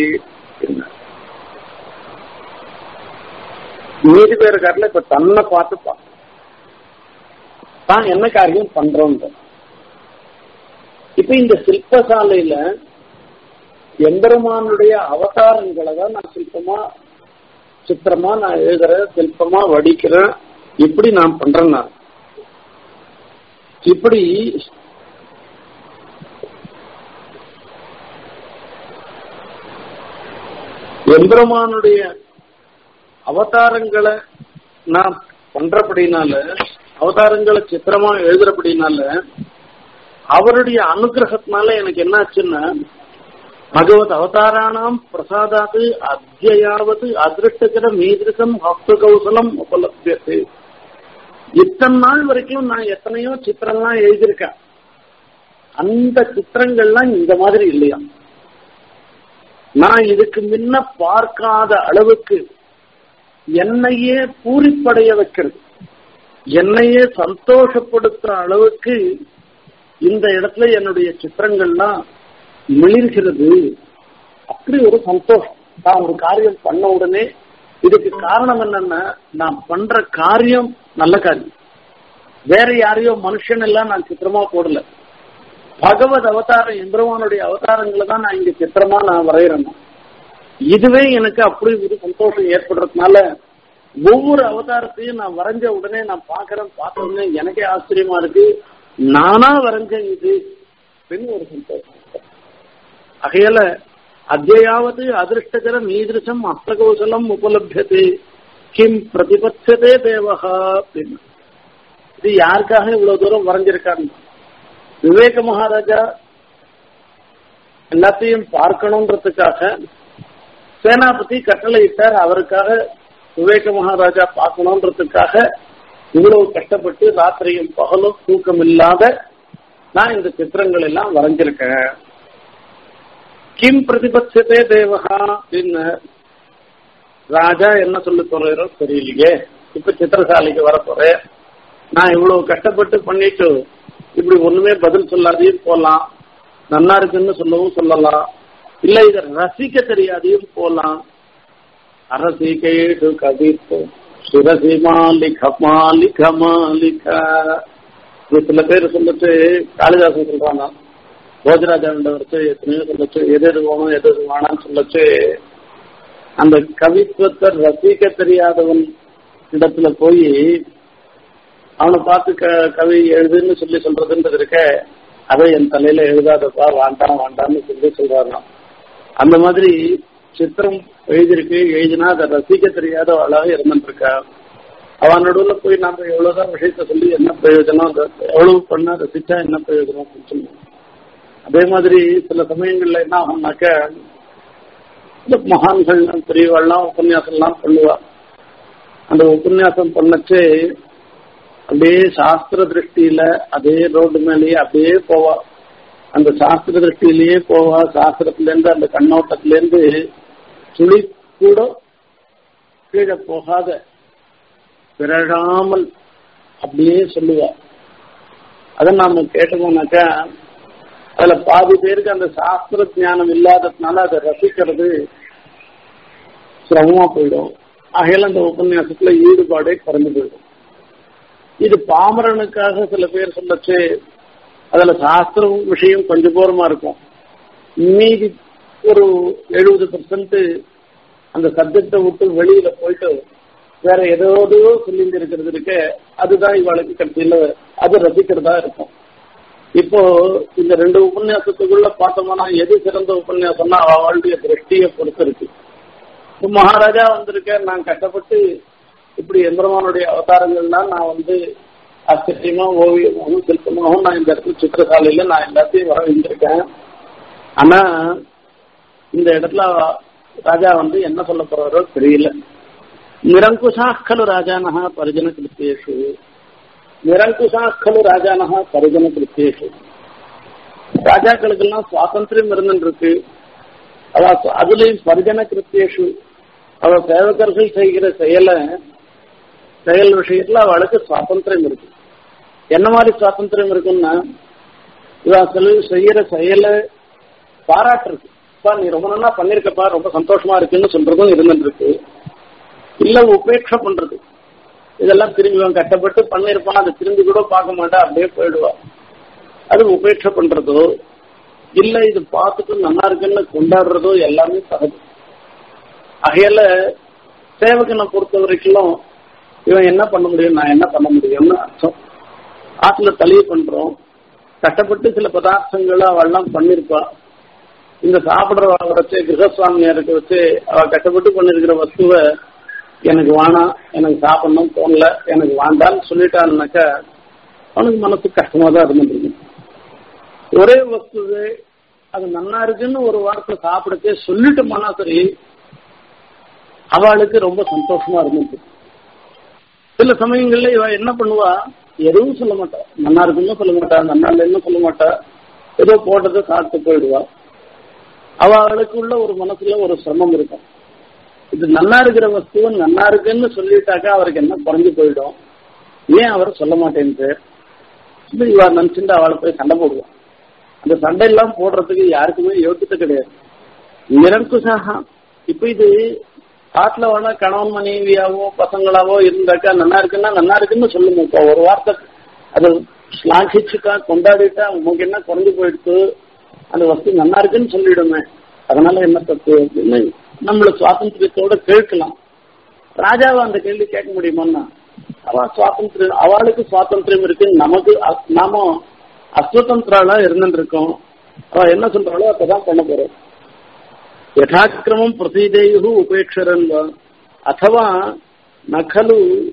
மீதி பேர் இருக்காருல இப்ப தன்னை பார்த்துப்பான் தான் என்ன காரியம் பண்றோம் இப்ப இந்த சிற்பசாலையில எம்பெருமானுடைய அவதாரங்களை தான் நான் சிற்பமா சித்திரமா நான் எழுதுறேன் சிற்பமா வடிக்கிறேன் இப்படி நான் பண்றேன் நான் இப்படி எம்பெருமானுடைய அவதாரங்களை நான் பண்றபடினால அவதாரங்களை சித்திரமா எழுதுறபடினால அவருடைய அனுகிரகத்தினால எனக்கு என்ன ஆச்சுன்னா பகவத் அவதாராணாம் பிரசாதாது அத்தியாவது அதிருஷ்டகர மீதிருக்கம் ஹஸ்த கௌசலம் உபலபியது இத்தனை நாள் வரைக்கும் நான் எத்தனையோ சித்திரம்லாம் எழுதியிருக்கேன் அந்த சித்திரங்கள்லாம் இந்த மாதிரி இல்லையா நான் இதுக்கு முன்ன பார்க்காத அளவுக்கு என்னையே பூரிப்படைய வைக்கிறது என்னையே சந்தோஷப்படுத்துற அளவுக்கு இந்த இடத்துல என்னுடைய சித்திரங்கள்லாம் மிளிர்கிறது அப்படி ஒரு சந்தோஷம் நான் ஒரு காரியம் பண்ண உடனே இதுக்கு காரணம் என்னன்னா நான் பண்ற காரியம் நல்ல காரியம் வேற யாரையோ மனுஷன் எல்லாம் நான் சித்திரமா போடல பகவத் அவதாரம் எம்பெருமானுடைய அவதாரங்களை தான் நான் இங்க சித்திரமா நான் வரைகிறேன் இதுவே எனக்கு அப்படி ஒரு சந்தோஷம் ஏற்படுறதுனால ஒவ்வொரு அவதாரத்தையும் நான் வரைஞ்ச உடனே நான் பாக்குறேன் பார்த்த உடனே எனக்கே ஆச்சரியமா இருக்கு நானா வரைஞ்சேன் இது அப்படின்னு ஒரு சந்தோஷம் ஆகையால அத்தியாவது அதிருஷ்டகர மீதிருஷம் அஸ்தகௌசலம் உபலபியது கிம் பிரதிபட்சதே தேவகா அப்படின்னு இது யாருக்காக இவ்வளவு தூரம் வரைஞ்சிருக்காங்க விவேக மகாராஜா எல்லாத்தையும் பார்க்கணுன்றதுக்காக சேனாபதி கட்டளையிட்டார் அவருக்காக விவேக மகாராஜா பார்க்கணுன்றதுக்காக இவ்வளவு கஷ்டப்பட்டு ராத்திரியும் பகலும் தூக்கம் இல்லாத நான் இந்த சித்திரங்கள் எல்லாம் வரைஞ்சிருக்கேன் கிம் பிரதிபட்சத்தே தேவகா அப்படின்னு ராஜா என்ன சொல்லி போறோ தெரியலையே இப்ப சித்திரசாலைக்கு வர போறேன் நான் இவ்வளவு கஷ்டப்பட்டு பண்ணிட்டு இப்படி ஒண்ணுமே பதில் சொல்லாதையும் போலாம் நன்னா இருக்குன்னு சொல்லவும் சொல்லலாம் இல்ல இத ரசிக்க தெரியாதையும் போலாம் அரசிகேடு கவிப்பு சுரசி மாலிக மாலிக மாலிக சில பேர் சொல்லிட்டு காளிதாசன் சொல்றாங்க போஜராஜாண்டவருக்கு எத்தனையோ சொல்லச்சு எது எது வேணும் எது எது வேணாம்னு சொல்லச்சு அந்த கவித்துவத்தை ரசிக்க தெரியாதவன் இடத்துல போய் அவனை பார்த்து க கவி எழுதுன்னு சொல்லி சொல்றதுன்றது இருக்க அதை என் தலையில எழுதாதப்பா வேண்டாம் வேண்டாம்னு சொல்லி சொல்றாராம் அந்த மாதிரி சித்திரம் எழுதியிருக்கு எழுதினா அதை ரசிக்க தெரியாத அழகாக இருந்துருக்கா அவன் நடுவுல போய் நாம எவ்வளவுதான் விஷயத்த சொல்லி என்ன பிரயோஜனம் எவ்வளவு பண்ணா ரசிச்சா என்ன பிரயோஜனம் அப்படின்னு சொல்லி அதே மாதிரி சில சமயங்கள்ல என்ன ஆகும்னாக்க இந்த மகான்கள் பெரியவாள்லாம் உபன்யாசம் எல்லாம் பண்ணுவா அந்த உபன்யாசம் பண்ணச்சு அப்படியே சாஸ்திர திருஷ்டியில அதே ரோடு மேலேயே அப்படியே போவா அந்த சாஸ்திர திருஷ்டியிலேயே போவா சாஸ்திரத்துல இருந்து அந்த கண்ணோட்டத்துல இருந்து துளி கூட கீழே போகாத பிறழாமல் அப்படியே சொல்லுவா அதை நாம கேட்டோம்னாக்கா அதுல பாதி பேருக்கு அந்த சாஸ்திர ஜானம் இல்லாததுனால அதை ரசிக்கிறது சிரமமா போயிடும் ஆகையில அந்த உபன்யாசத்துல ஈடுபாடே குறைஞ்சு போயிடும் இது பாமரனுக்காக சில பேர் சொல்லச்சு அதுல சாஸ்திரம் விஷயம் கொஞ்சம் போரமா இருக்கும் மீதி ஒரு எழுபது பர்சன்ட் அந்த சப்ஜெக்டை விட்டு வெளியில போயிட்டு வேற ஏதோதோ சொல்லிட்டு இருக்கிறது இருக்க அதுதான் இவளுக்கு கடைசியில அது ரசிக்கிறதா இருக்கும் இப்போ இந்த ரெண்டு உபன்யாசத்துக்குள்ள பார்த்தோம்னா எது சிறந்த உபன்யாசம்னா அவளுடைய திருஷ்டியை பொறுத்து இருக்கு இப்போ மகாராஜா வந்திருக்கேன் நான் கஷ்டப்பட்டு இப்படி எந்திரமானுடைய அவதாரங்கள்லாம் நான் வந்து ஆச்சரியமா ஓவியமாகவும் சிற்பமாகவும் நான் இந்த இடத்துல சித்திரசாலையில நான் எல்லாத்தையும் வர வந்திருக்கேன் ஆனா இந்த இடத்துல ராஜா வந்து என்ன சொல்ல போறாரோ தெரியல நிரங்குஷாக்கலு ராஜானஹா பரிஜன கிருத்தேஷு நிரங்குஷாக்கலு ராஜானஹா பரிஜன கிருத்தேஷு ராஜாக்களுக்கெல்லாம் சுவாதந்திரம் இருந்துருக்கு அதான் அதுலயும் பரிஜன கிருத்தேஷு அவ சேவகர்கள் செய்கிற செயலை செயல் விஷயத்துல அவளுக்கு சுவாதந்திரம் இருக்கு என்ன மாதிரி சுவாதந்திரம் இருக்குன்னா இவன் சில செய்யற செயலை பாராட்டுறது பா நீ ரொம்ப நல்லா பண்ணிருக்கப்பா ரொம்ப சந்தோஷமா இருக்குன்னு சொல்றதும் இருந்துருக்கு இல்ல உபேட்சை பண்றது இதெல்லாம் திரும்பி அவன் கஷ்டப்பட்டு பண்ணிருப்பான் அதை திரும்பி கூட பார்க்க மாட்டா அப்படியே போயிடுவா அது உபேட்சை பண்றதோ இல்ல இது பார்த்துட்டு நல்லா இருக்குன்னு கொண்டாடுறதோ எல்லாமே சகஜம் ஆகையால சேவகனை பொறுத்த வரைக்கும் இவன் என்ன பண்ண முடியும் நான் என்ன பண்ண முடியும்னு அர்த்தம் ஆற்றுல தலையை பண்றோம் கஷ்டப்பட்டு சில பதார்த்தங்களை அவள்லாம் பண்ணிருப்பா இந்த சாப்பிடுறவ வச்சு கிரகசுவாமியாருக்கு வச்சு அவ கஷ்டப்பட்டு பண்ணிருக்கிற வஸ்துவை எனக்கு வேணாம் எனக்கு சாப்பிடணும் தோணல எனக்கு வேண்டான்னு சொல்லிட்டான்னாக்கா அவனுக்கு மனசு கஷ்டமா தான் இருந்துருக்கு ஒரே வஸ்துவே அது நன்னா இருக்குன்னு ஒரு வாரத்தை சாப்பிடச்சே சொல்லிட்டோம்னா சரி அவளுக்கு ரொம்ப சந்தோஷமா இருந்துச்சு சில சமயங்கள்ல இவ என்ன பண்ணுவா எதுவும் சொல்ல மாட்டா நன்னா இருக்குன்னு சொல்ல மாட்டா நன்னா இல்லைன்னு சொல்ல மாட்டா ஏதோ போட்டதை சாப்பிட்டு போயிடுவா அவளுக்கு உள்ள ஒரு மனசுல ஒரு சிரமம் இருக்கும் இது நல்லா இருக்கிற வஸ்துவை நல்லா இருக்குன்னு சொல்லிட்டாக்கா அவருக்கு என்ன குறைஞ்சு போயிடும் ஏன் அவர் சொல்ல மாட்டேன்ட்டு இவ நினைச்சுட்டு அவளை போய் சண்டை போடுவான் அந்த சண்டையெல்லாம் போடுறதுக்கு யாருக்குமே யோசித்து கிடையாது நிரங்குசாக இப்ப இது காட்டுல வேணா கணவன் மனைவியாவோ பசங்களாவோ இருந்தாக்கா நல்லா இருக்குன்னா நல்லா இருக்குன்னு சொல்லுங்க இப்போ ஒரு வார்த்தை அது ஸ்லாகிச்சுக்கா கொண்டாடிட்டா உங்களுக்கு என்ன குறைஞ்சு போயிடுச்சு அந்த வஸ்து நல்லா இருக்குன்னு சொல்லிடுமே அதனால என்ன தப்பு அப்படின்னு நம்மள சுவாதந்திரத்தோட கேட்கலாம் ராஜாவை அந்த கேள்வி கேட்க முடியுமான்னா அவ சுவாதந்திரம் அவளுக்கு சுவாதந்திரம் இருக்கு நமக்கு நாம அஸ்வதந்திராலா இருந்துட்டு இருக்கோம் அவ என்ன சொல்றாளோ அப்பதான் பண்ண போறோம் யதாக்கிரமம் பிரசீதேயு உபேட்சரன் அத்தவா நகலு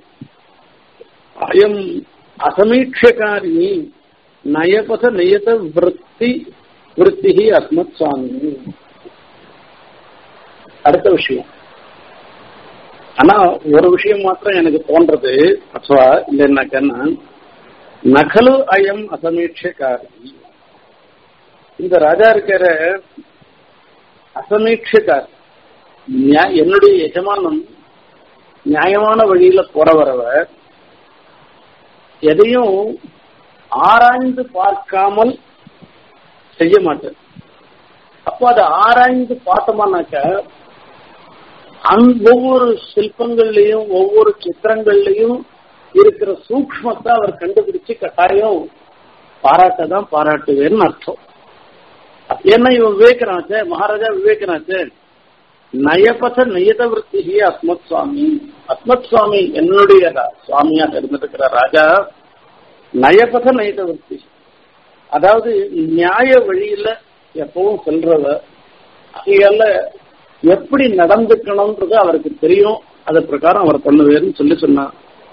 அயம் அசமீட்சகாரி நயபத நியத விற்பி விற்பி அஸ்மத் சுவாமி அடுத்த விஷயம் ஆனா ஒரு விஷயம் மாத்திரம் எனக்கு தோன்றது அத்வா இல்லைன்னாக்கன்னா நகலு அயம் அசமீட்சகாரி இந்த ராஜா இருக்கிற அசமீட்சகார் என்னுடைய எஜமானம் நியாயமான வழியில போறவரவர் எதையும் ஆராய்ந்து பார்க்காமல் செய்ய மாட்டார் அப்போ அதை ஆராய்ந்து பார்த்தோம்னாக்க ஒவ்வொரு சிற்பங்கள்லயும் ஒவ்வொரு சித்திரங்கள்லயும் இருக்கிற சூக்மத்தை அவர் கண்டுபிடிச்சு கட்டாயம் பாராட்டதான் பாராட்டுவேன்னு அர்த்தம் ஏன்னா இவன் விவேகனாச்சே மகாராஜா விவேகனாச்சே நயபத நியத விற்த்தி அஸ்மத் சுவாமி அஸ்மத் சுவாமி என்னுடைய சுவாமியாக இருந்திருக்கிற ராஜா நயபத நயத விற்பி அதாவது நியாய வழியில எப்பவும் செல்றவ அதையால எப்படி நடந்துக்கணும்ன்றது அவருக்கு தெரியும் அது பிரகாரம் அவர் பண்ணுவேன்னு சொல்லி சொன்னார்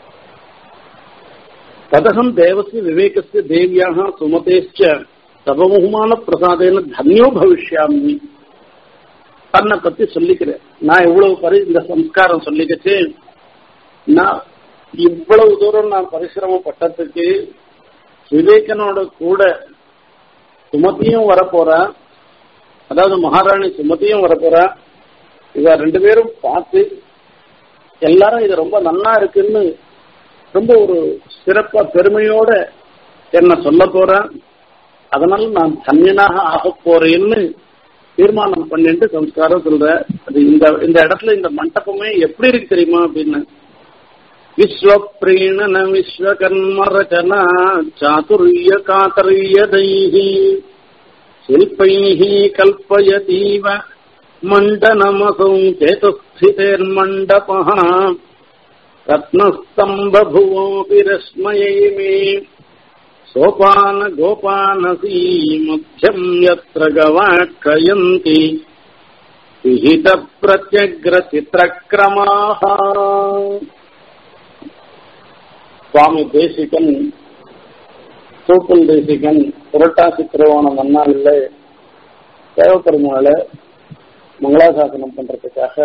ததகம் தேவசிய விவேகசிய தேவியாக சுமதேச்ச சபமுகமான பிரசாதேன தன்யோ பவிஷ்யாமி தன்னை பத்தி சொல்லிக்கிறேன் நான் இவ்வளவு பரி இந்த சம்ஸ்காரம் சொல்லிக்கிச்சு நான் இவ்வளவு தூரம் நான் பரிசிரமப்பட்டதுக்கு விவேகனோட கூட சுமதியும் வரப்போறா அதாவது மகாராணி சுமதியும் வரப்போறா இவ ரெண்டு பேரும் பார்த்து எல்லாரும் இது ரொம்ப நன்னா இருக்குன்னு ரொம்ப ஒரு சிறப்பா பெருமையோட என்ன சொல்ல போறேன் அதனால நான் தன்யனாக ஆக போறேன்னு தீர்மானம் பண்ணிட்டு சம்ஸ்காரம் சொல்ற அது இந்த இந்த இடத்துல இந்த மண்டபமே எப்படி இருக்கு தெரியுமா அப்படின்னு விஸ்வப்ரீணன விஸ்வகர்ம ரச்சனா சாதுரிய காத்தரியதைஹி शिल्पैः कल्पयतीव मण्डनमसौ चेतुस्थितेर्मण्डपः रत्नस्तम्भभुवोऽपि रश्मयैमे सोपानगोपानसी मध्यम् यत्र गवाक्षयन्ति विहितप्रत्यग्रचित्रक्रमाः சுவாமி தேசிகன் தூக்கல் தேசிகன் புரட்டாசி திருவோணம் நன்னாளில் தேவப்பெருமாள மங்களாசாசனம் பண்றதுக்காக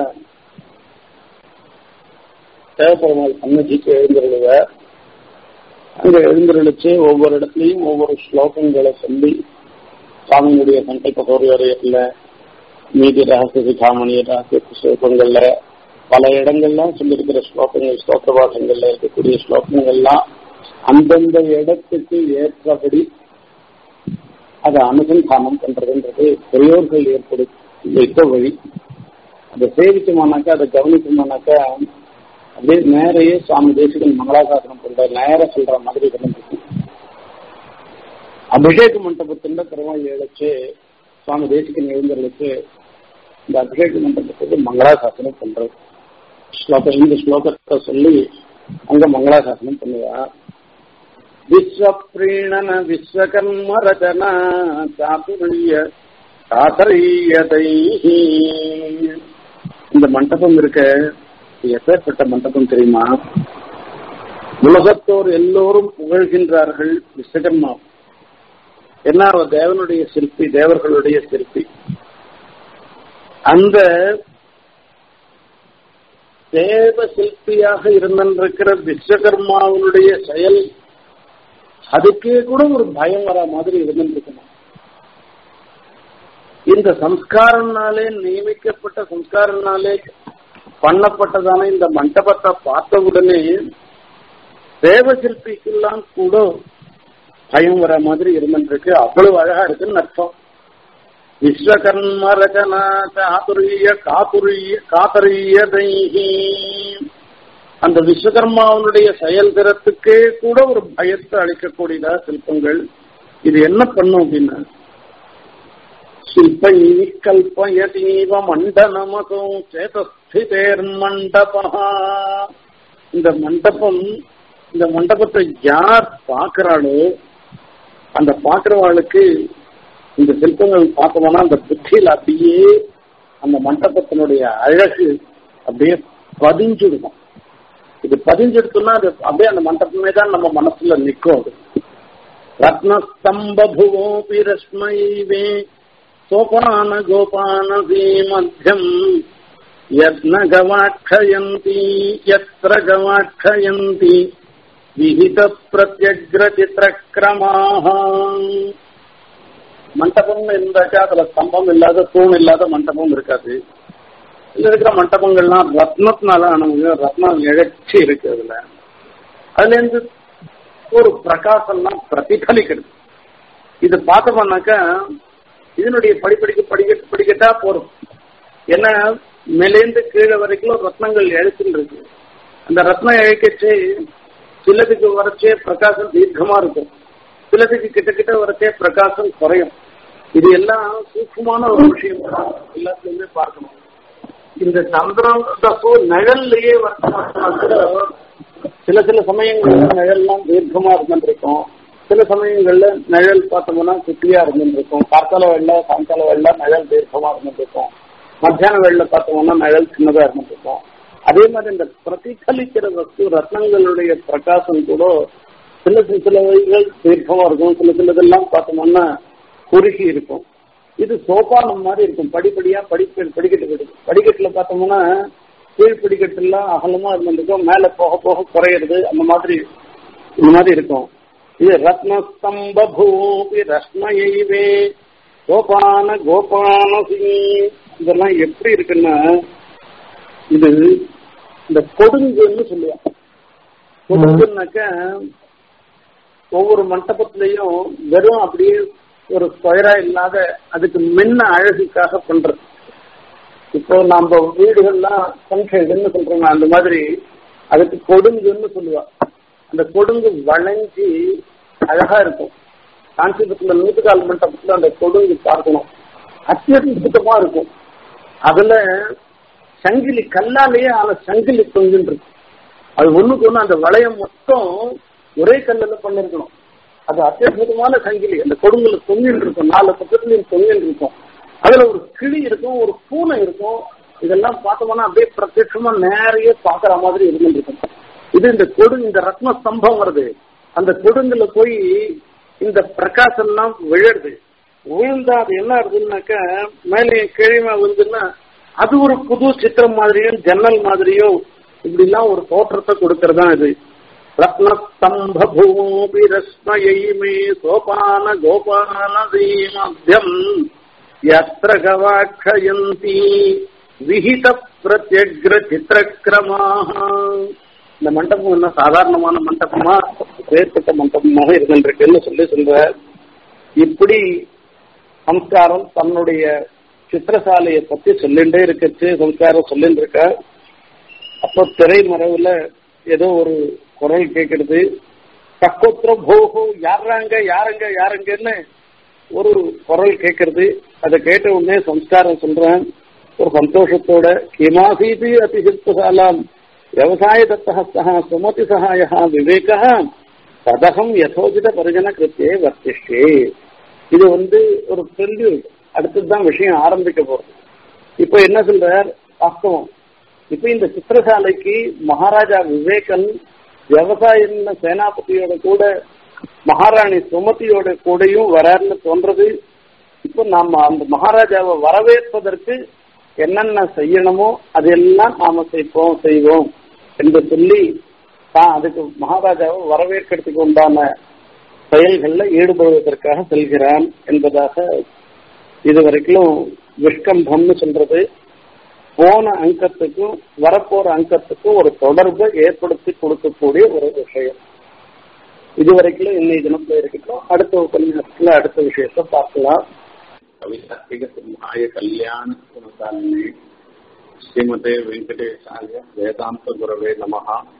தேவப்பெருமாள் சன்னதிக்கு எழுந்திருடுவ அங்க எழுந்திருளிச்சு ஒவ்வொரு இடத்துலையும் ஒவ்வொரு ஸ்லோகங்களை சொல்லி சுவாமியினுடைய சண்டை சௌரியத்தில் மீதி ரகசிய சிகாமணி ரகசிய ஸ்லோகங்கள்ல பல இடங்கள்லாம் சொல்லியிருக்கிற ஸ்லோகங்கள் ஸ்லோக பாகங்கள்ல இருக்கக்கூடிய ஸ்லோகங்கள்லாம் அந்தந்த இடத்துக்கு ஏற்றபடி அதை அனுசந்தானம் பண்றதுன்றது பெரியோர்கள் ஏற்படுத்தி வைத்த வழி அதை சேவிக்குமானாக்கா அதை கவனிக்குமானாக்கா அப்படியே நேரையே சுவாமி தேசிகன் மங்களாசாசனம் பண்ற நேர சொல்ற மாதிரி இருந்துச்சு அபிஷேக மண்டபத்தின் பெருமாள் எழுச்சு சுவாமி தேசிகன் எழுந்தருளுக்கு இந்த அபிஷேக மண்டபத்துக்கு மங்களாசாசனம் பண்றது ஸ்லோகம் இந்த ஸ்லோகத்தை சொல்லி அங்க மங்களாசாசனம் பண்ணுவா விஸ்வப்ரீணன விஸ்வகர்ம ரச்சனா சாதுரிய சாதரியதை இந்த மண்டபம் இருக்க இது எப்பேற்பட்ட மண்டபம் தெரியுமா உலகத்தோர் எல்லோரும் புகழ்கின்றார்கள் விஸ்வகர்மா என்ன அவர் தேவனுடைய சிற்பி தேவர்களுடைய சிற்பி அந்த தேவ சிற்பியாக இருந்திருக்கிற விஸ்வகர்மாவுடைய செயல் அதுக்கே கூட ஒரு பயம் வர மாதிரி இருந்திருக்கணும் இந்த சம்ஸ்காரனாலே நியமிக்கப்பட்ட சம்ஸ்காரனாலே பண்ணப்பட்டதான இந்த மண்டபத்தை பார்த்த உடனே தேவ சிற்பிக்கெல்லாம் கூட பயம் வர மாதிரி இருந்திருக்கு அவ்வளவு அழகா இருக்குன்னு அர்த்தம் விஸ்வகர்ம ரச்சனா சாதுரிய காதுரிய காத்தரியதைஹி அந்த விஸ்வகர்மாவனுடைய செயல்திறத்துக்கே கூட ஒரு பயத்தை அளிக்கக்கூடியதா சிற்பங்கள் இது என்ன பண்ணும் அப்படின்னா சில்பை கல்பயதீவ மண்டனமசோ சேதஸ்திதேர் மண்டபா இந்த மண்டபம் இந்த மண்டபத்தை யார் பார்க்கிறாளோ அந்த பார்க்கிறவாளுக்கு இந்த சிற்பங்கள் பார்த்தோம்னா அந்த புத்தியில் அப்படியே அந்த மண்டபத்தினுடைய அழகு அப்படியே பதிஞ்சுடுமா இது பதிஞ்செடுத்தோம்னா அது அப்படியே அந்த மண்டபமே தான் நம்ம மனசுல நிற்கும் அது ரத்னஸ்தம்புவோபி ரஸ்மைவே சோபான கோபான மத்தியம் யத்ன கவாட்சயந்தி எத்திர கவாட்சயந்தி விஹித பிரத்யக்ர சித்திரக்கிரமாக மண்டபம் இருந்தாக்கா அதுல ஸ்தம்பம் இல்லாத தூண் இல்லாத மண்டபம் இருக்காது இதுல இருக்கிற மண்டபங்கள்லாம் ரத்னத்தினால ஆனவங்க ரத்னம் இழைச்சி இருக்கு அதுல அதுல இருந்து ஒரு பிரகாசம்லாம் பிரதிபலிக்கிறது இது பார்த்தோம்னாக்கா இதனுடைய படிப்படிக்கு படிக்கட்டு படிக்கட்டா போறோம் ஏன்னா மேலேந்து கீழே வரைக்கும் ரத்னங்கள் இழைச்சுன்னு இருக்கு அந்த ரத்னம் இழைக்கச்சு சிலதுக்கு வரைச்சே பிரகாசம் தீர்க்கமா இருக்கும் சிலதுக்கு கிட்ட கிட்ட வரைச்சே பிரகாசம் குறையும் இது எல்லாம் சூக்ஷமான ஒரு விஷயம் தான் எல்லாத்துலயுமே பார்க்கணும் இந்த சந்திரன் தப்பு நிழல்லையே வரக்கூட சில சில சமயங்கள்ல நிழல்லாம் தீர்க்கமா இருந்துருக்கும் சில சமயங்கள்ல நிழல் பார்த்தோம்னா குட்டியா இருந்துருக்கும் கார்த்தால வெள்ள சாயங்கால வெள்ள நிழல் தீர்க்கமா இருந்துருக்கும் மத்தியான வெள்ள பார்த்தோம்னா நிழல் சின்னதா இருந்துருக்கும் அதே மாதிரி இந்த பிரதிபலிக்கிற வஸ்து ரத்னங்களுடைய பிரகாசம் கூட சில சில வகைகள் தீர்க்கமா இருக்கும் சில சிலதெல்லாம் பார்த்தோம்னா குறுகி இருக்கும் இது சோபானம் மாதிரி இருக்கும் படிப்படியா படிக்க படிக்கட்டு போயிடுது படிக்கட்டுல பார்த்தோம்னா கீழ் படிக்கட்டுலாம் அகலமா இருந்திருக்கும் மேல போக போக குறையிறது அந்த மாதிரி இந்த மாதிரி இருக்கும் இது ரத்னஸ்தம்ப பூபி ரத்னயைவே கோபான கோபான இதெல்லாம் எப்படி இருக்குன்னா இது இந்த கொடுங்குன்னு சொல்லுவாங்க கொடுங்குனாக்க ஒவ்வொரு மண்டபத்திலையும் வெறும் அப்படியே ஒரு ஸ்கொயரா இல்லாத அதுக்கு மின்ன அழகுக்காக பண்றது இப்போ நம்ம வீடுகள்லாம் சன்ஷைடுன்னு சொல்றோங்க அந்த மாதிரி அதுக்கு கொடுங்குன்னு சொல்லுவா அந்த கொடுங்கு வளைஞ்சி அழகா இருக்கும் காஞ்சிபுரத்துல நூற்றுக்கால் மண்டபத்துல அந்த கொடுங்கு பார்க்கணும் அத்தியற்புதமா இருக்கும் அதுல சங்கிலி கல்லாலேயே ஆன சங்கிலி தொங்குன்னு இருக்கும் அது ஒண்ணுக்கு ஒண்ணு அந்த வளையம் மொத்தம் ஒரே கல்லுல பண்ணிருக்கணும் அது அத்தியற்புதமான சங்கிலி அந்த கொடுங்குல தொங்கின்னு இருக்கும் நாலு பக்கத்துலயும் தொங்கின்னு இருக்கும் அதுல ஒரு கிளி இருக்கும் ஒரு பூனை இருக்கும் இதெல்லாம் பார்த்தோம்னா அப்படியே பிரத்யட்சமா நேரையே பாக்குற மாதிரி இருந்துட்டு இருக்கும் இது இந்த கொடு இந்த ரத்ன ஸ்தம்பம் வருது அந்த கொடுங்குல போய் இந்த பிரகாசம்லாம் விழுது விழுந்தா அது என்ன ஆகுதுன்னாக்க மேலே கீழே விழுந்துன்னா அது ஒரு புது சித்திரம் மாதிரியும் ஜன்னல் மாதிரியோ இப்படி எல்லாம் ஒரு தோற்றத்தை கொடுக்கறதா இது ரத்னஸ்தம்பூபி ரஸ்மயை சோபான கோபான மத்தியம் யத்ர கவாட்சயந்தி விஹித பிரத்யக்ர சித்திரக்கிரமாக இந்த மண்டபம் என்ன சாதாரணமான மண்டபமா வேறுபட்ட மண்டபமாக இருக்கின்றதுன்னு சொல்லி சொல்ற இப்படி சம்ஸ்காரம் தன்னுடைய சித்திரசாலையை பத்தி சொல்லிண்டே இருக்கச்சு சம்ஸ்காரம் சொல்லிட்டு இருக்க அப்போ திரை மறைவுல ஏதோ ஒரு குரல் கேட்கறது கக்கோத்திர போகோ யாராங்க யாருங்க யாருங்கன்னு ஒரு குரல் கேட்கறது அதை கேட்ட உடனே சம்ஸ்காரம் சொல்றேன் ஒரு சந்தோஷத்தோட கிமாசீதி அதிசிற்பசாலாம் விவசாய தத்தஹஸ்தா சுமதி சகாயா விவேக ததகம் யசோஜித பரிஜன கிருத்தியே வர்த்திஷ்டே இது வந்து ஒரு ப்ரெல்யூட் அடுத்ததுதான் விஷயம் ஆரம்பிக்க போறது இப்ப என்ன சொல்றார் வாஸ்தவம் இப்ப இந்த சித்திரசாலைக்கு மகாராஜா விவேகன் விவசாய சேனாபதியோட கூட மகாராணி சுமதியோட கூடயும் வராருன்னு தோன்றது இப்போ நாம அந்த மகாராஜாவை வரவேற்பதற்கு என்னென்ன செய்யணுமோ அதெல்லாம் நாம செய்வோம் செய்வோம் என்று சொல்லி தான் அதுக்கு மகாராஜாவை வரவேற்கிறதுக்கு உண்டான செயல்கள்ல ஈடுபடுவதற்காக செல்கிறான் என்பதாக இதுவரைக்கும் விஷ்கம்பம்னு சொல்றது போன அங்கத்துக்கும் வரப்போற அங்கத்துக்கும் ஒரு தொடர்பை ஏற்படுத்தி கொடுக்கக்கூடிய ஒரு விஷயம் இதுவரைக்கும் இன்னைக்கு தினத்துல இருக்கட்டும் அடுத்த உபன்யாசத்துல அடுத்த விஷயத்த பார்க்கலாம் कवितात्मिक सिंहाय कल्याण गुणकालिने श्रीमते वेंकटेशाय वेदांत गुरवे नमः